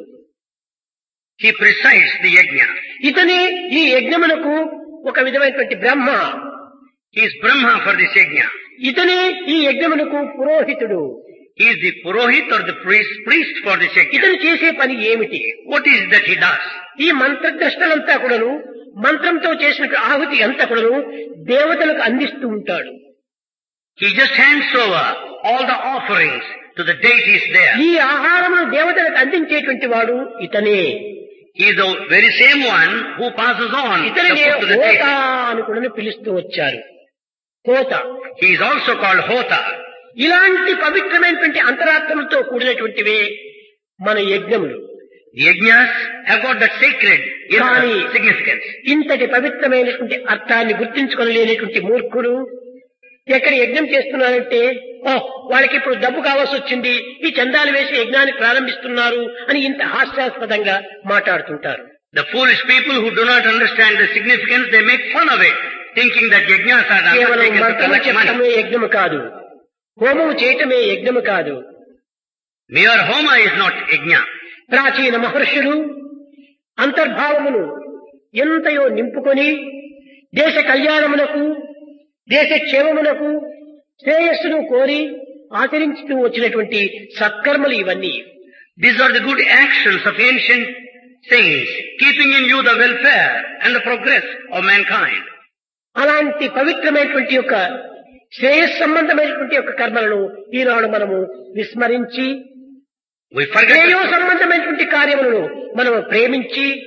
He presides the yajna. ఇతనే ఈ యజ్ఞములకు ఒక విధమైనటువంటి బ్రహ్మ He is Brahma for this yajna. ఇతనే ఈ యజ్ఞమునకు పురోహితుడు He is the Purohit or the priest, priest for this yajna. ఇతను చేసే పని ఏమిటి What is it that he does? ఈ మంత్రద్రష్టలంతా కూడాను మంత్రంతో చేసిన ఆహుతి అంతా కూడాను దేవతలకు అందిస్తూ ఉంటాడు He just hands over all the offerings to the deities there. ఈ ఆహారమును దేవతలకు అందించేటువంటి వాడు ఇతనే He is the very same one who passes on the ఇతనినే food to the హోత deities. అని కూడా పిలుస్తూ వచ్చారు హోత He is also called Hota. ఇలాంటి పవిత్రమైనటువంటి అంతరాత్మలతో కూడినటువంటివే మన యజ్ఞములు The yajnas have got that sacred you know, Kani- significance. ఇంతటి పవిత్రమైనటువంటి అర్థాన్ని గుర్తించుకోలేనటువంటి మూర్ఖులు ఎక్కడ యజ్ఞం చేస్తున్నారంటే "ఓ, వాళ్ళకి ఇప్పుడు డబ్బు కావాల్సి వచ్చింది ఈ చందాలు వేసి యజ్ఞాన్ని ప్రారంభిస్తున్నారు అని ఇంత హాస్యాస్పదంగా మాట్లాడుతుంటారు The foolish people who do not understand the significance, they make fun of it, thinking that yajnas are కేవలం undertaken to మంత్రము collect money. చెప్పడమే యజ్ఞము కాదు హోమము చేయటమే యజ్ఞము కాదు Mere homa is not yajna. ప్రాచీన మహర్షులు అంతర్భావమును ఎంతయో నింపుకొని దేశ కళ్యాణమునకు దేశ క్షేమమునకు శ్రేయస్సును కోరి ఆచరించుతూ వచ్చినటువంటి సత్కర్మలు ఇవన్నీ These are the good actions of ancient saints, keeping in view the welfare and the progress of mankind. అలాంటి పవిత్రమైనటువంటి యొక్క శ్రేయస్ సంబంధమైనటువంటి యొక్క కర్మలను ఈనాడు మనము విస్మరించి We forget శ్రేయో the, సంబంధమైనటువంటి కార్యములను మనము ప్రేమించి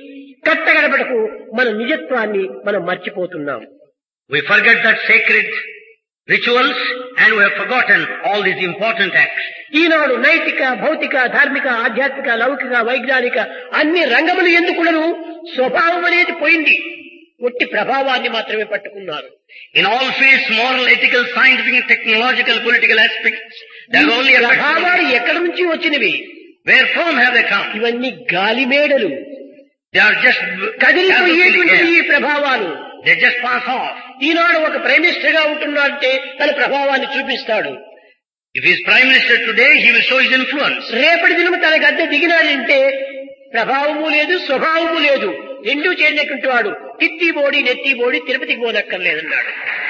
కట్టగడపడకు మన నిజత్వాన్ని మనం మర్చిపోతున్నాం We forget that sacred rituals and we have forgotten all these important acts. ఈనాడు నైతిక భౌతిక ధార్మిక ఆధ్యాత్మిక లౌకిక వైజ్ఞానిక అన్ని రంగములు ఎందుకులను స్వభావం అనేది పోయింది ఒట్టి ప్రభావాన్ని మాత్రమే పట్టుకున్నారు In all fields, moral, ethical, scientific, technological, political aspects, they are only a ప్రభావాలు ఎక్కడి నుంచి వచ్చినవి Where from have they come? ఇవన్నీ గాలిమేడలు They are just కదిలిపోయేటువంటి ఈ ప్రభావాలు They just pass off. ఈనాడు ఒక ప్రైమ్ మినిస్టర్ గా ఉంటున్నాడంటే తన ప్రభావాన్ని చూపిస్తాడు If he is prime minister today, he will show his influence. రేపటి దినము తన గద్దె దిగినాడంటే ప్రభావము లేదు స్వభావము లేదు రెండూ చేరినటువంటి వాడు తిత్తి బోడి నెత్తి బోడి తిరుపతికి పోనక్కర్లేదన్నాడు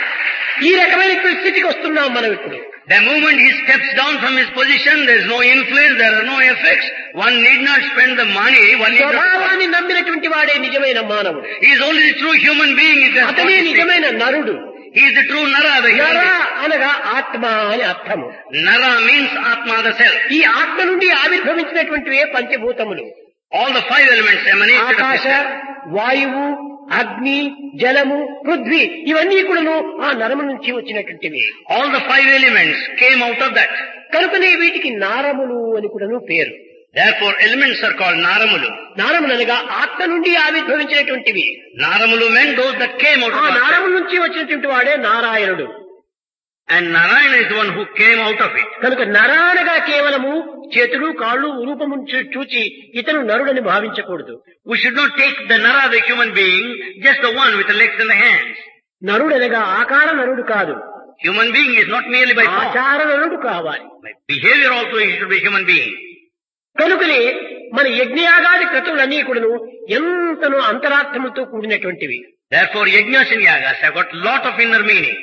ఈ రకమైన స్థితికి వస్తున్నాం మనం ఇప్పుడు The moment he steps down from his position, there is no influence, there are no effects. One need not spend the money. One need not. స్వభావాన్ని నమ్మినటువంటి వాడే నిజమైన మానవుడు He is only the true human being. If that's what అతనే he is. నిజమైన నరుడు He is the true Nara, the human నర being. అనగా ఆత్మ అని అర్థము Nara means Atma, the self. ఈ ఆత్మ నుండి ఆవిర్భవించినటువంటివే పంచభూతములు All the five elements emanate from ఆకాశ the self. వాయువు అగ్ని జలము పృథ్వీ ఇవన్నీ కూడాను ఆ నరము నుంచి వచ్చినటువంటివి All the five elements came out of that. కనుకనే వీటికి నారములు అని కూడాను పేరు Therefore, elements are called Naramulu. నారములు అనగా ఆత్మ నుండి ఆవిర్భవించినటువంటివి Naramulu meant those that came out ఆ of that. నారము నుంచి వచ్చినటువంటి వాడే నారాయణుడు And Narayana is the one who came out of it. కనుక నరానగా కేవలము చేతులు కాళ్ళు రూపము చూ- చూచి ఇతను నరుడని భావించకూడదు We should not take the Nara, the human being, just the one with the legs and the hands. నరుడనగా ఆకార నరుడు కాదు Human being is not merely by form. ఆచార నరుడు కావాలి By behavior also he should be human being. కనుకనే మన యజ్ఞయాగాది క్రతువులన్నీ కూడాను ఎంతనో అంతరార్థములతో కూడినటువంటివి Therefore, yajnas and yagas have got lot of inner meaning.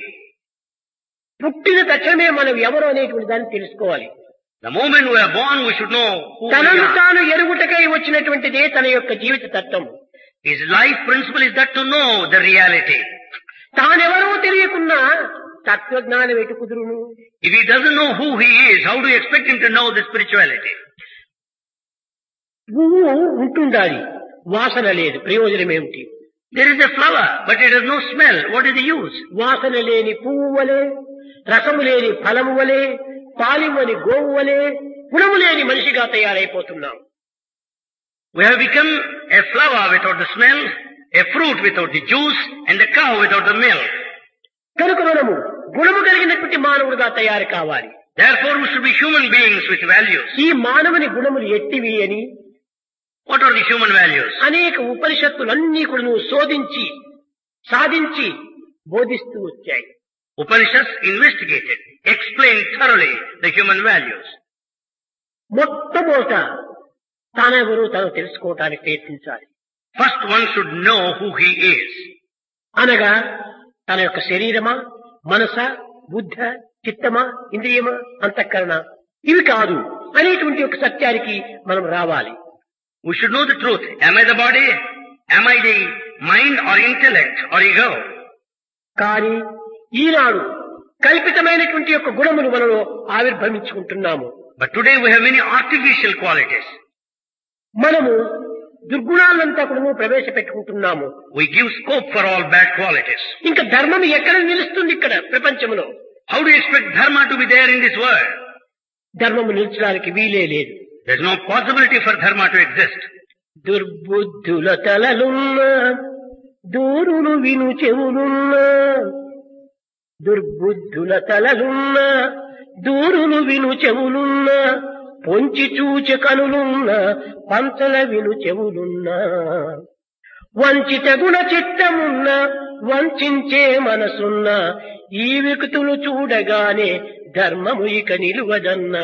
పుట్టిన తక్షణమే మనం ఎవరు అనేటువంటి దాన్ని తెలుసుకోవాలి The moment we are born, we should know who we తనను are. తాను ఎరుగుటకై వచ్చినటువంటిదే తన యొక్క జీవిత తత్వం His life principle is that to know the reality. తానెవరో తెలియకున్నా తత్వజ్ఞానం ఎటు కుదురును If he doesn't know who he is, how do you expect him to know the spirituality? పువ్వు ఉంటుండాలి వాసన లేదు ప్రయోజనం ఏమిటి There is a flower, but it has no smell. What is the use? వాసన లేని పువ్వు వలె రసము లేని ఫలము వలె పాలివ్వని గోవు వలె గుణము లేని మనిషిగా తయారైపోతున్నాం We have become a flower without the smell, a fruit without the juice, and a cow without the milk. కనుక మనము గుణము కలిగినటువంటి మానవుడుగా తయారు కావాలి Therefore, we should be human beings with values. ఈ మానవుని గుణములు ఎట్టివి అని What are the human values? అనేక ఉపనిషత్తులన్నీ కూడా నువ్వు శోధించి సాధించి బోధిస్తూ వచ్చాయి Upanishads investigated, explained thoroughly the human values. మొట్టమొదట తానెవరో తను తెలుసుకోవటానికి ప్రయత్నించాలి First, one should know who he is. అనగా తన యొక్క శరీరమా మనస బుద్ధ చిత్తమా ఇంద్రియమా అంతఃకరణ ఇవి కాదు అనేటువంటి ఒక సత్యానికి మనం రావాలి We should know the truth. Am I the body? Am I the mind or intellect or ego? కానీ ఈనాడు కల్పితమైనటువంటి యొక్క గుణములు మనలో ఆవిర్భవించుకుంటున్నాము But today we have many artificial qualities. మనము దుర్గుణాలంతా కూడా ప్రవేశపెట్టుకుంటున్నాము We give scope for all bad qualities. ఇంకా ధర్మం ఎక్కడ నిలుస్తుంది ఇక్కడ ప్రపంచంలో How do you expect dharma to be there in this world? ధర్మము నిలిచడానికి వీలే లేదు There's no possibility for dharma to exist. దుర్బుద్ధుల తలలున్నా దూరులు విను చెవులున్నా దుర్బుద్ధుల తలలున్నా దూరులు విను చెవులున్నా పొంచి చూచె కనులున్నా పంచల విను చెవులున్నా వంచిత గుణ చిత్తమున్న వంచించే మనసున్న ఈ వికతులు చూడగానే ధర్మము ఇక నిలువదన్నా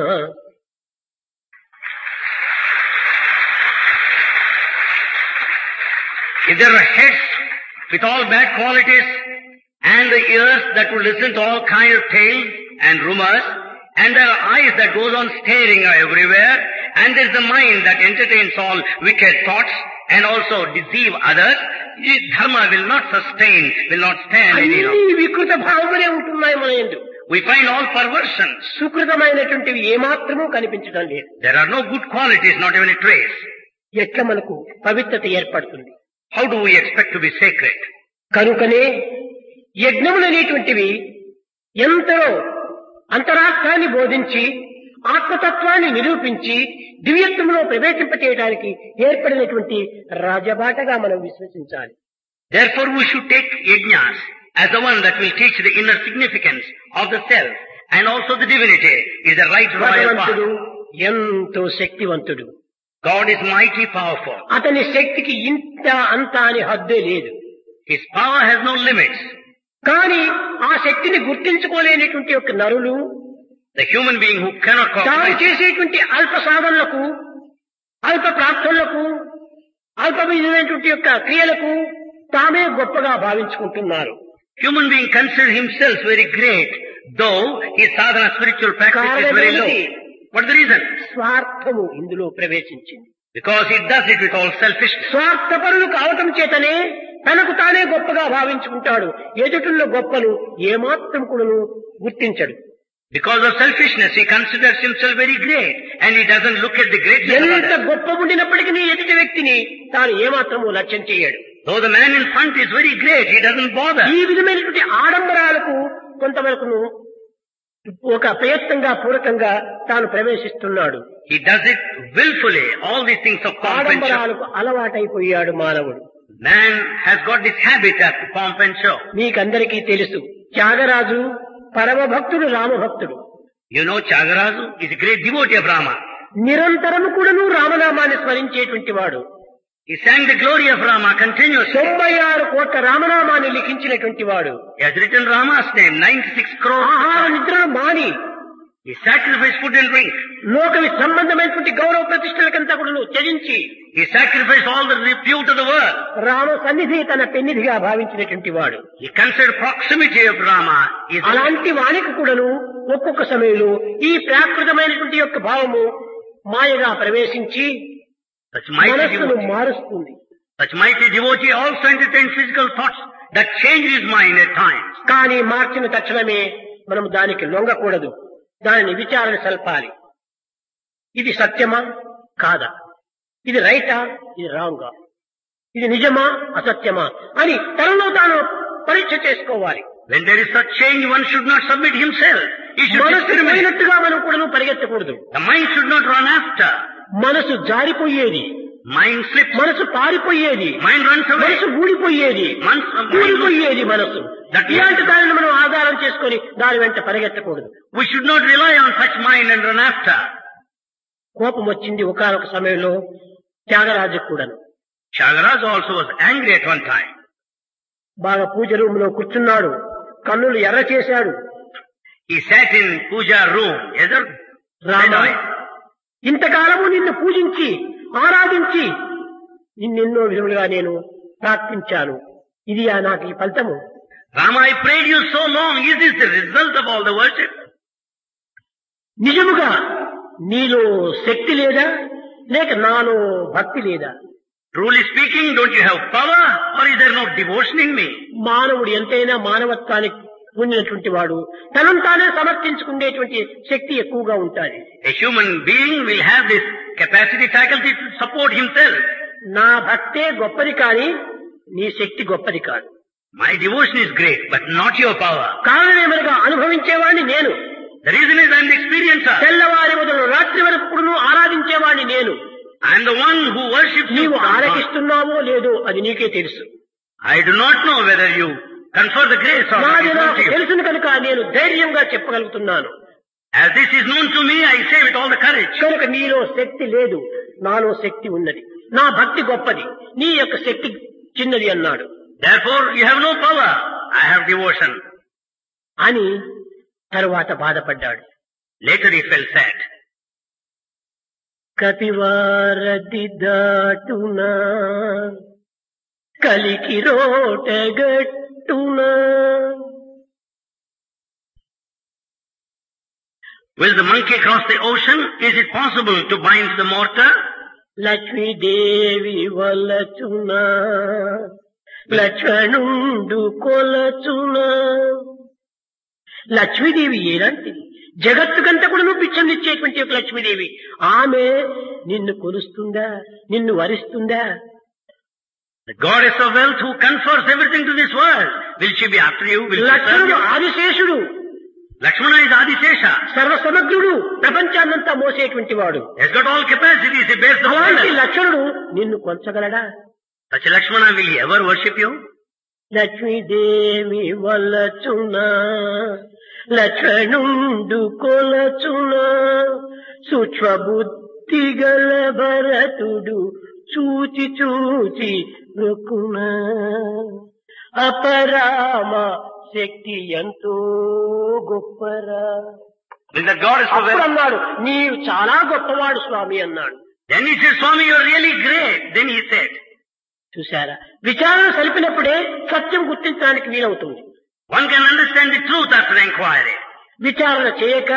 If there are heads with all bad qualities and the ears that will listen to all kind of tales and rumors and there are eyes that goes on staring everywhere and there is the mind that entertains all wicked thoughts and also deceive others, the dharma will not sustain, will not stand any అన్ని longer. వికృత భావములే ఉంటున్నాయి మన ఎందు We find all perversions. సుకృతమైనటువంటివి ఏమాత్రమూ కనిపించడం లేదు There are no good qualities, not even a trace. ఎట్లా మనకు పవిత్రత ఏర్పడుతుంది How do we expect to be sacred? కనుకనే యజ్ఞములు అనేటువంటివి ఎంతలో అంతరార్థాన్ని బోధించి ఆత్మతత్వాన్ని నిరూపించి దివ్యత్వంలో ప్రవేశింపచేయడానికి ఏర్పడినటువంటి రాజబాటగా మనం విశ్వసించాలి Therefore we should take yajnas as the one that will teach the inner significance of the self and also the divinity is the right royal భగవంతుడు path. ఎంతో శక్తివంతుడు God is mighty powerful. అతని శక్తికి ఇంత అంత అని హద్దే లేదు His power has no limits. కానీ ఆ శక్తిని గుర్తించుకోలేనటువంటి యొక్క నరులు The human being who cannot తాను comprehend చేసేటువంటి అల్ప సాధనలకు అల్ప ప్రార్థనలకు అల్ప విధమైనటువంటి యొక్క క్రియలకు తామే గొప్పగా భావించుకుంటున్నారు human being consider himself very great, though his sadhana spiritual practice is very low. What's the reason? స్వార్థము ఇందులో ప్రవేశించింది Because he does it with all selfishness. స్వార్థపరులు కావటం చేతనే తనకు తానే గొప్పగా భావించుకుంటాడు ఎదుటిలో గొప్పలు ఏమాత్రం కూడాను గుర్తించడు Because of selfishness, he considers himself very great and he doesn't look at the greatness of ఎంత others. గొప్ప ఉండినప్పటికీ ఎదుటి వ్యక్తిని తాను ఏమాత్రము లక్ష్యం చేయడు Though the man in front is very great, he doesn't bother. ఈ విధమైనటువంటి ఆడంబరాలకు కొంతవరకును ఒక ప్రయత్నంగా పూరకంగా తాను ప్రవేశిస్తున్నాడు He does it willfully, all these things of pomp and show. ఆడంబరాలకు అలవాటైపోయాడు మానవుడు Man has got this habit of pomp and show. మీకందరికీ తెలుసు త్యాగరాజు పరమ భక్తుడు రామభక్తుడు You know Chagarazu is a great devotee of Rama. నిరంతరము కూడాను రామనామాన్ని స్మరించేటువంటి వాడు He sang the glory of Rama continuously. తొంభై ఆరు కోట్ల రామనామాన్ని లిఖించినటువంటి వాడు He has written Rama's name, 96 crores. ఆహార నిద్రను మాని He sacrificed food and drink. లోక సంబంధమైనటువంటి గౌరవ ప్రతిష్టలకంతా కూడా త్యజించి He sacrificed all the repute of the world. Rama సన్నిధి తన పెన్నిధిగా భావించినటువంటి వాడు He considered proximity of Rama is అలాంటి వానికి కూడాను ఒక్కొక్క సమయంలో ఈ ప్రాకృతమైనటువంటి యొక్క భావము మాయగా ప్రవేశించి such mighty మనస్సును devotee. మారుస్తుంది Such mighty devotee also entertains physical thoughts that change his mind at times. కానీ మార్చిన తక్షణమే మనం దానికి లొంగకూడదు దానిని విచారణ సల్పాలి ఇది సత్యమా కాదా ఇది రైటా ఇది రాంగా ఇది నిజమా అసత్యమా అని తనలో తాను పరీక్ష చేసుకోవాలి When there is such change, one should not submit himself. He should మనసు discriminate. పోయినట్టుగా మనం కూడా పరిగెత్తకూడదు The mind should not run after. మనసు జారిపోయేది Mind slips. మనసు పారిపోయేది Mind runs away. మనసు ఊడిపోయేది Once the mind కూలిపోయేది మనసు That- ఇలాంటి దానిని మనం ఆధారం చేసుకొని దాని వెంట పరిగెత్తకూడదు We should not rely on such mind and run after. కోపం వచ్చింది ఒకనొక సమయంలో త్యాగరాజు కూడాను Shagaraj also was angry at one time. బాగా పూజ రూమ్ లో కూర్చున్నాడు కన్నులు ఎర్ర చేశాడు He sat in puja room. Either Rama ఇంతకాలము నిన్ను పూజించి ఆరాధించి నిన్నెన్నో విధములుగా నేను ప్రార్థించాను ఇది ఆ నాకు ఈ ఫలితము Rama, I prayed you so long. Is this the result of all the worship? నిజముగా నీలో శక్తి లేదా లేక నాలో భక్తి లేదా Truly speaking, don't you have power or is there no devotion in me? మానవుడు ఎంతైనా మానవత్వానికి పొందినటువంటి వాడు తనను తానే సమర్థించుకునేటువంటి శక్తి ఎక్కువగా ఉంటుంది A human being will have this capacity, faculty to support himself. నా భక్తే గొప్పది కాని నీ శక్తి గొప్పది కాదు My devotion is great, but not your power. కారణమేమనగా అనుభవించేవాడిని నేను The reason is I'm the experiencer. తెల్లవారి మొదలు రాత్రి వరకు కూడాను ఆరాధించేవాడిని నేను I'm the one who worships you. నీవు from God. ఆరగిస్తున్నావో లేదో అది నీకే తెలుసు I do not know whether you confer the grace or not. నాది It's not నాకు to you. తెలుసును కనుక నేను ధైర్యంగా చెప్పగలుగుతున్నాను As this is known to me, I say with all the courage. కనుక నీలో శక్తి లేదు నాలో శక్తి ఉన్నది నా భక్తి గొప్పది నీ యొక్క శక్తి చిన్నది అన్నాడు Therefore, you have no power. I have devotion. అని తరువాత బాధపడ్డాడు Later he felt sad. కపివారది దాటునా కలికి రోటగట్టునా Will the monkey cross the ocean? Is it possible to bind the mortar? Lakshmidevi వలచునా లక్ష్మణుండు కొలచునా Lakshmidevi ఎలాంటిది జగత్తుకంతా కూడా నువ్వు పిచ్చనిచ్చేటువంటి ఒక లక్ష్మీదేవి ఆమె నిన్ను కొలుస్తుందా నిన్ను వరిస్తుందా The goddess of wealth who confers everything to this world. Will she be after you? Will she serve లక్ష్మణుడు you? ఆదిశేషుడు Lakshmana is Adisesha. సర్వసమగ్రుడు ప్రపంచాన్నంతా మోసేటువంటి వాడు He has got all capacities. He bears the అలాంటి whole లక్ష్మణుడు నిన్ను కొంచగలడా Such a Lakshmana will he ever worship you? Lakshmidevi వలచున లక్ష్మణుండు కొలచున సూక్ష్మ బుద్ధి గల భరతుడు చూచి చూచి రుకున అపరామ శక్తి ఎంతో గొప్పరా Will the goddess of అప్పుడు wealth అన్నాడు నీవు చాలా గొప్పవాడు స్వామి అన్నాడు Then he says, Swami, you are really great. Then he said, చూసారా విచారణ సలిపినప్పుడే సత్యం గుర్తించడానికి వీలవుతుంది one can understand the truth after inquiry. విచారణ చేయక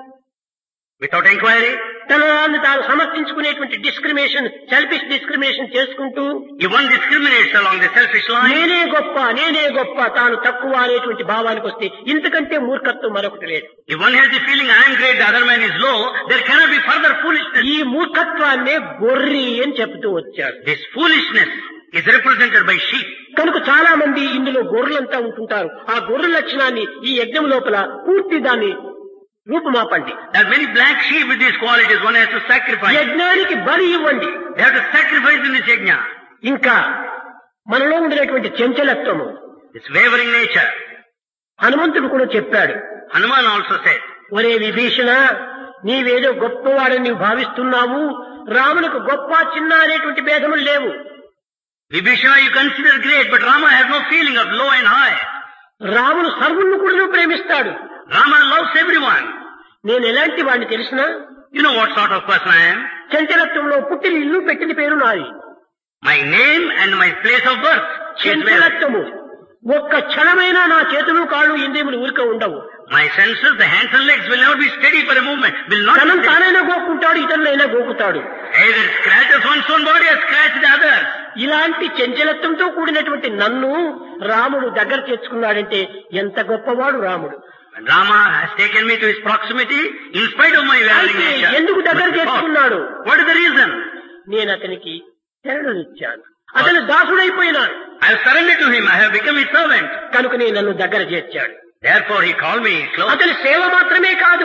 Without inquiry, తన దాన్ని తాను సమర్థించుకునేటువంటి డిస్క్రిమినేషన్ సెల్ఫిష్ డిస్క్రిమినేషన్ చేసుకుంటూ if one discriminates along the selfish line, నేనే గొప్ప నేనే గొప్ప తాను తక్కువ అనేటువంటి భావానికి వస్తే ఇంతకంటే మూర్ఖత్వం మరొకటి లేదు if one has the feeling I am great, the other man is low, there cannot be further foolishness. ఈ మూర్ఖత్వాన్నే గొర్రి అని చెప్తూ వచ్చాడు This foolishness is represented by sheep. కనుక చాలా మంది ఇందులో గొర్రెలంతా ఉంటుంటారు ఆ గొర్రె లక్షణాన్ని ఈ యజ్ఞం లోపల పూర్తి దాన్ని రూపుమాపండి There are many black sheep with these qualities. One has to sacrifice. యజ్ఞానికి బలి ఇవ్వండి They have to sacrifice in this yajna. ఇంకా మనలో ఉండినటువంటి చంచలత్వము This wavering nature. హనుమంతుడు కూడా చెప్పాడు Hanuman also said, ఒరే విభీషణ నీవేదో గొప్పవాడని నీవు భావిస్తున్నావు రామునికి గొప్ప చిన్న అనేటువంటి భేదములు లేవు Vibhishana you consider great, but Rama has no feeling of low and high. రాముడు సర్వులను కూడా నువ్వు ప్రేమిస్తాడు Rama loves everyone. నేను ఎలాంటి వాడిని తెలిసినా You know what sort of person I am. చంచలత్వంలో పుట్టిన ఇల్లు పెట్టిన పేరు నాది My name and my place of birth. is where చంచలత్వము ఒక్క క్షణమైనా నా చేతులు కాళ్ళు ఇంద్రియములు ఊరిక ఉండవు My senses, the hands and legs will never be steady for a moment. Will not తనను be steady. తానైనా గోక్కుంటాడు ఇతరులైనా గోకుతాడు Either scratches one's own body or scratch the others. ఇలాంటి చంచలత్వంతో కూడినటువంటి నన్ను రాముడు దగ్గర తెచ్చుకున్నాడంటే ఎంత గొప్పవాడు రాముడు And Rama has taken me to his proximity in spite of my wavering అయితే nature. ఎందుకు దగ్గర But because- చేర్చుకున్నాడు What is the reason? నేను అతనికి శరణునిచ్చాను అతను దాసుడైపోయినాడు I have surrendered to him. I have become his servant. కనుక నేను నన్ను దగ్గర చేర్చాడు Therefore he called me close. అతని సేవ మాత్రమే కాదు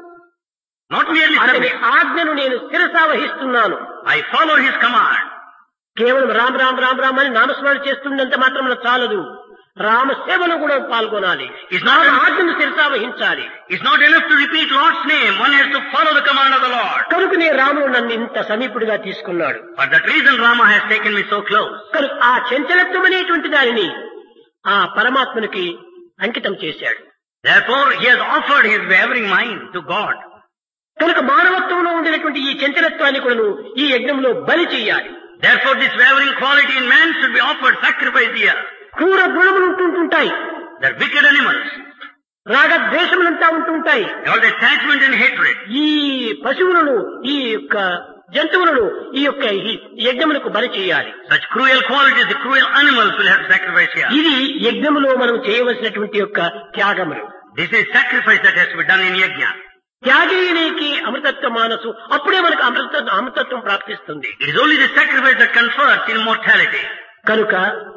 Not merely అతని service. ఆజ్ఞను నేను శిరసా వహిస్తున్నాను I follow his command. కేవలం రామ్ రామ్ రామ్ రామ్ అని నామస్మరణ చేస్తుండంత మాత్రం చాలదు రామ సేవలో కూడా పాల్గొనాలి It's not రామ an- ఆజ్ఞను శిరసా వహించాలి It's not enough to repeat Lord's name. One has to follow the command of the Lord. కనుకనే రాముడు నన్ను ఇంత సమీపుడిగా తీసుకున్నాడు For that reason Rama has taken me so close. కనుక ఆ చంచలత్వం అనేటువంటి దానిని ఆ పరమాత్మనికి అంకితం చేశాడు Therefore he has offered his wavering mind to God. కనుక మానవత్వంలో ఉండినటువంటి ఈ చంచలత్వాన్ని కూడా ఈ యజ్ఞంలో బలి చేయాలి Therefore this wavering quality in man should be offered, sacrificed here. క్రూర గుణములు ఉంటుంటాయి They're wicked animals. రాగద్వేషములంతా ఉంటుంటాయి All the attachment and hatred. ఈ పశువులను ఈ యొక్క జంతువులను ఈ యొక్క ఈ యజ్ఞములకు బలి చేయాలి Such cruel qualities, the cruel animals will have to sacrifice here. ఇది యజ్ఞములో మనం చేయవలసినటువంటి యొక్క త్యాగములు This is sacrifice that has to be done in yajna. త్యాగీనికి అమృతత్వ మానసు అప్పుడే మనకు అమృత అమృతత్వం ప్రాప్తిస్తుంది It is only the sacrifice that confers immortality. కనుక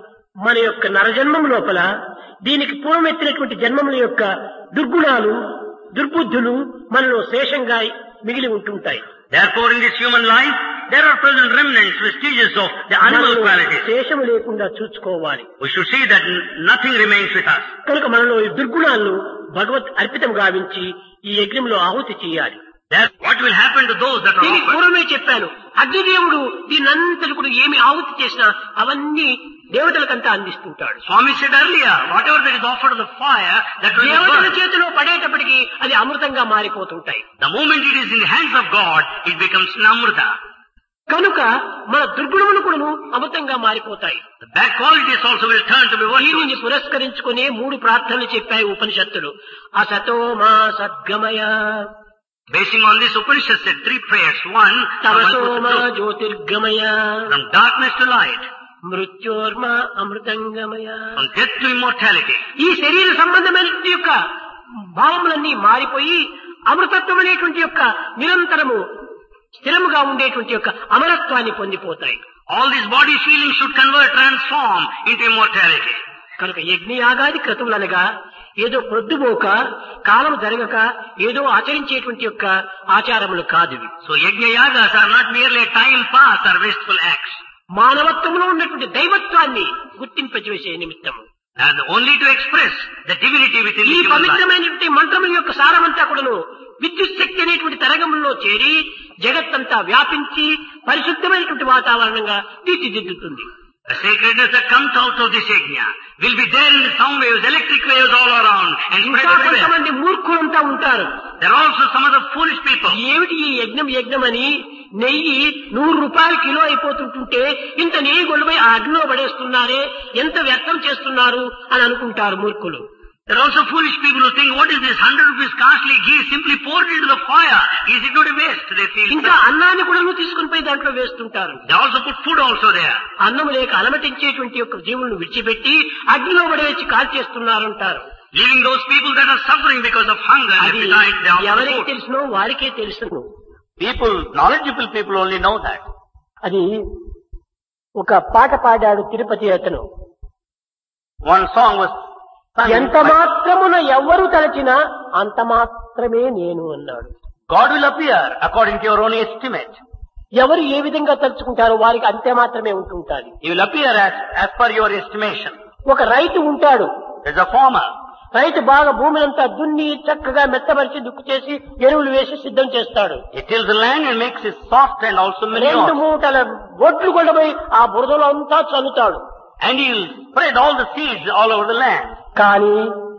మన యొక్క నరజన్మం లోపల దీనికి పూర్వమెత్తినటువంటి జన్మముల యొక్క దుర్గుణాలు దుర్బుద్ధులు మనలో శేషంగా మిగిలి ఉంటుంటాయి Therefore in this human life, there are present remnants, vestiges of the animal మనలో qualities. శేషము లేకుండా చూసుకోవాలి We should see that n- nothing remains with us. కనుక మనలో ఈ దుర్గుణాలను భగవత్ అర్పితం గావించి ఈ యజ్ఞంలో ఆహుతి చేయాలి That what will happen to those that are దీనికి offered? పూర్వమే చెప్పాను అగ్నిదేవుడు దీనంతటి కూడా ఏమి ఆహుతి చేసినా అవన్నీ దేవతలకంతా అందిస్తుంటాడు Swami said earlier, whatever that is offered to the fire, that will be దేవతల burned. చేతిలో పడేటప్పటికి అది అమృతంగా మారిపోతుంటాయి The moment it is in the hands of God, it becomes namrta. కనుక మన దుర్గుణములు కూడా అమృతంగా మారిపోతాయి The bad qualities also will turn to be virtuous. దీనిని పురస్కరించుకునే మూడు ప్రార్థనలు చెప్పాయి ఉపనిషత్తులు అసతో మా సద్గమయ Basing on this, Upanishad said three prayers. One, from తమసో truth మా to truth. జ్యోతిర్గమయ from darkness to light, మృత్యోర్మ అమృతంగమయ from death to immortality. ఈ శరీర సంబంధమైన యొక్క భావములన్నీ మారిపోయి అమృతత్వం అనేటువంటి యొక్క నిరంతరము స్థిరముగా ఉండేటువంటి యొక్క అమరత్వాన్ని పొందిపోతాయి All these body feelings should convert, transform into immortality. కనుక యజ్ఞయాగాది క్రతువులనగా ఏదో ప్రొద్దుపోక కాలం జరగక ఏదో ఆచరించేటువంటి యొక్క ఆచారములు కాదు ఇవి So yajna yagas are not merely a time pass or wasteful acts. మానవత్వంలో ఉన్నటువంటి దైవత్వాన్ని గుర్తింపజేసే నిమిత్తము And only to express the divinity within ఈ the human life. పవిత్రమైనటువంటి మంత్రముల యొక్క సారమంతా కూడాను విద్యుత్ శక్తి అనేటువంటి తరంగంలో చేరి జగత్తంతా వ్యాపించి పరిశుద్ధమైనటువంటి వాతావరణంగా తీర్చిదిద్దుతుంది The sacredness that comes out of this yajna will be there in the sound waves, electric waves all around and spread ఇంకా everywhere. కొంతమంది మూర్ఖులంతా ఉంటారు There are also some other foolish people. ఏమిటి ఈ యజ్ఞం యజ్ఞం అని నెయ్యి నూరు రూపాయలు కిలో అయిపోతుంటుంటే ఇంత నెయ్యి గొడవై ఆ అగ్నిలో పడేస్తున్నారే ఎంత వ్యర్థం చేస్తున్నారు అని అనుకుంటారు మూర్ఖులు There are also foolish people who think, what is this hundred rupees costly ghee simply poured into the fire? Is it not a waste? They feel. ఇంకా అన్నాన్ని కూడా తీసుకుని పోయి దాంట్లో వేస్తుంటారు They also put food also there. అన్నము లేక అలమటించేటువంటి యొక్క జీవులను విడిచిపెట్టి అగ్నిలో పడవేసి కాల్చేస్తున్నారంటారు Leaving those people that are suffering because of hunger and అది appetite, they also ఎవరికి food. తెలుసునో వారికే తెలుసును People, knowledgeable people only know that. అది ఒక పాట పాడాడు తిరుపతి అతను One song was sung ఎంత by- మాత్రమున ఎవ్వరు తలచినా అంత మాత్రమే నేను అన్నాడు God will appear according to your own estimate. ఎవరు ఏ విధంగా తలుచుకుంటారో వారికి అంతే మాత్రమే ఉంటుంటాది He will appear as, as per your estimation. ఒక రైతు ఉంటాడు There's a farmer. రైతు బాగా భూమినంతా దున్ని చక్కగా మెత్తపరిచి దుక్కు చేసి ఎరువులు వేసి సిద్ధం చేస్తాడు He tills the land and makes it soft and also రెండు manure. మూటల ఒడ్లు కొడబోయి ఆ బురదలో అంతా చల్లుతాడు And he'll spread all the seeds all over the land. కానీ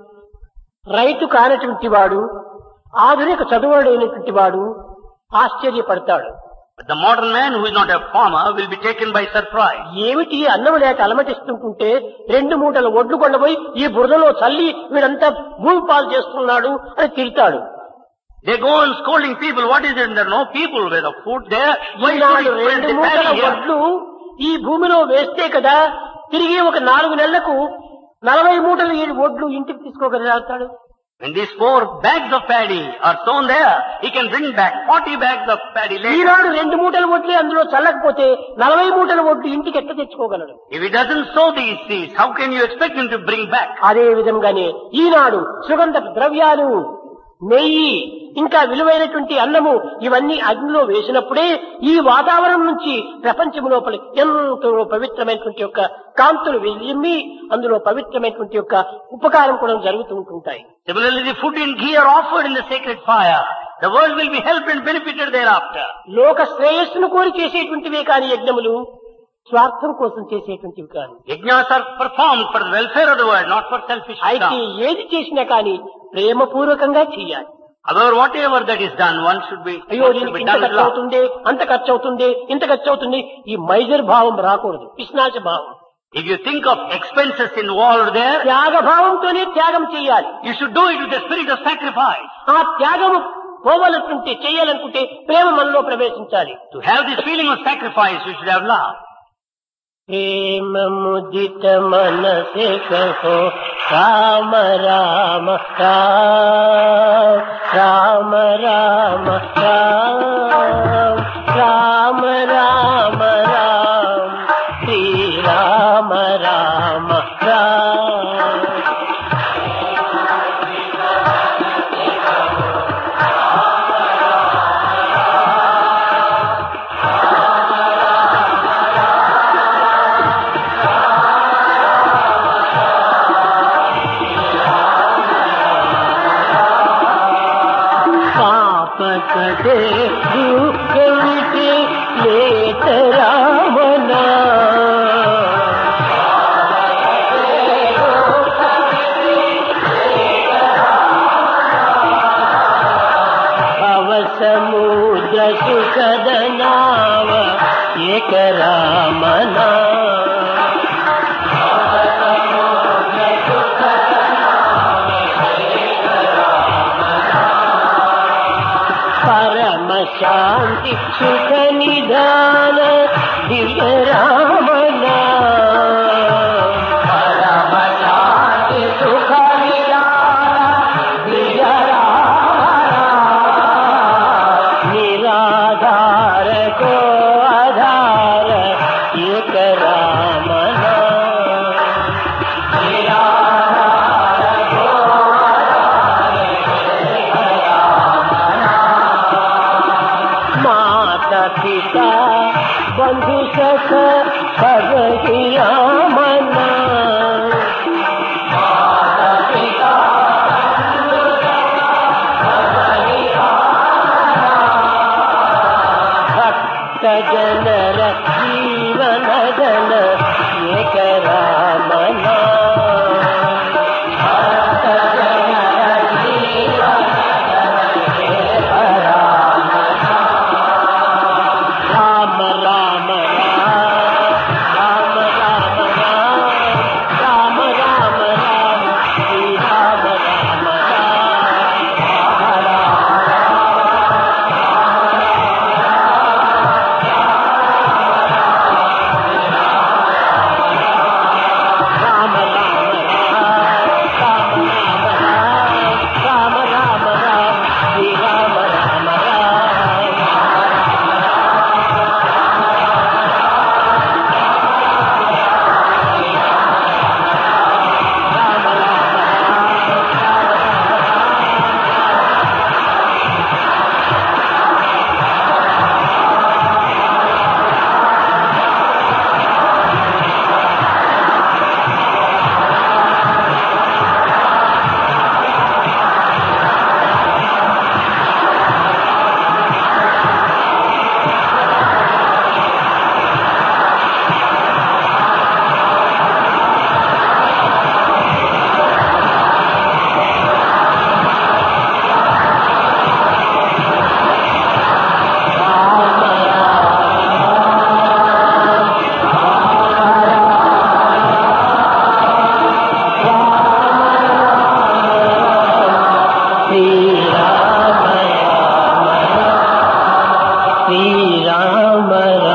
రైతు కానటువంటి వాడు ఆధునిక చదువుడైనటువంటి వాడు ఆశ్చర్యపడతాడు But the modern man who is not a farmer will be taken by surprise. ఏమిటి అన్నం లేక అలమటిస్తుంటుంటే రెండు మూటల ఒడ్లు కొండపోయి ఈ బురదలో చల్లి వీడంతా భూమి పాలు చేస్తున్నాడు అని తిడతాడు They go on scolding people. What is it? There are no people with the food there. Why Eenadu should we spread రెండు the మూటల paddy here? వడ్లు ఈ భూమిలో వేస్తే కదా తిరిగి ఒక నాలుగు నెలలకు నలభై మూటలు ఈ ఒడ్లు ఇంటికి తీసుకోగలుగుతాడు When these four bags of paddy are sown there, he can bring back 40 bags of paddy later. ఈనాడు రెండు మూటల వడ్లే అందులో చల్లకపోతే నలభై మూటల వడ్లు ఇంటికి ఎట్ట తెచ్చుకోగలడు If he doesn't sow these seeds, how can you expect him to bring back? అదే విధంగానే ఈనాడు సుగంధ ద్రవ్యాలు నెయ్యి ఇంకా విలువైనటువంటి అన్నము ఇవన్నీ అగ్నిలో వేసినప్పుడే ఈ వాతావరణం నుంచి ప్రపంచం లోపల ఎంతో పవిత్రమైనటువంటి యొక్క కాంతులు వెలిమ్మి అందులో పవిత్రమైనటువంటి యొక్క ఉపకారం కూడా జరుగుతూ ఉంటుంటాయి Similarly, the food and ghee are offered in the sacred fire. The world will be helped and benefited thereafter. లోక శ్రేయస్సును కోరి చేసేటువంటివే కాని యజ్ఞములు స్వార్థం కోసం చేసేటువంటివి కాని Yajnas are performed for the welfare of the world, not for selfish అయితే gain. ఏది చేసినా కానీ ప్రేమపూర్వకంగా చేయాలి However, whatever that is done, one should be, అయ్యో one should దీనికి be ఇంత done with ఖర్చు love. అవుతుంది అంత ఖర్చు అవుతుంది ఇంత ఖర్చు అవుతుంది ఈ మైజర్ భావం రాకూడదు పిశ్నాచ భావం If you think of expenses involved there, త్యాగ భావంతోనే త్యాగం చేయాలి you should do it with the spirit of sacrifice. ఆ త్యాగము పోవాలనుకుంటే చేయాలనుకుంటే ప్రేమ మనలో ప్రవేశించాలి To have this feeling of sacrifice, you should have love. ప్రేమ ముదిత మనసే కహో రామ రామ రామ రామ రామ రామ రామ రామ శ్రీ రామ రామ రామ పాప కటే దుఃఖమిటి లేత రామనా భవ సముద్ర సుఖదనావ ఏక రామనా పరమ శాంతి సుఖ నిధాన దివ్య రామనా పరమ శాంతి సుఖ నిధాన దివ్య రామ पिता बंधु सख सब ही रामना भक्त जनर जीवन धन एक रामना राम राम राम राम राम राम राम राम राम श्री राम राम राम राम राम राम राम राम राम राम राम राम श्री राम राम राम श्री राम राम श्री राम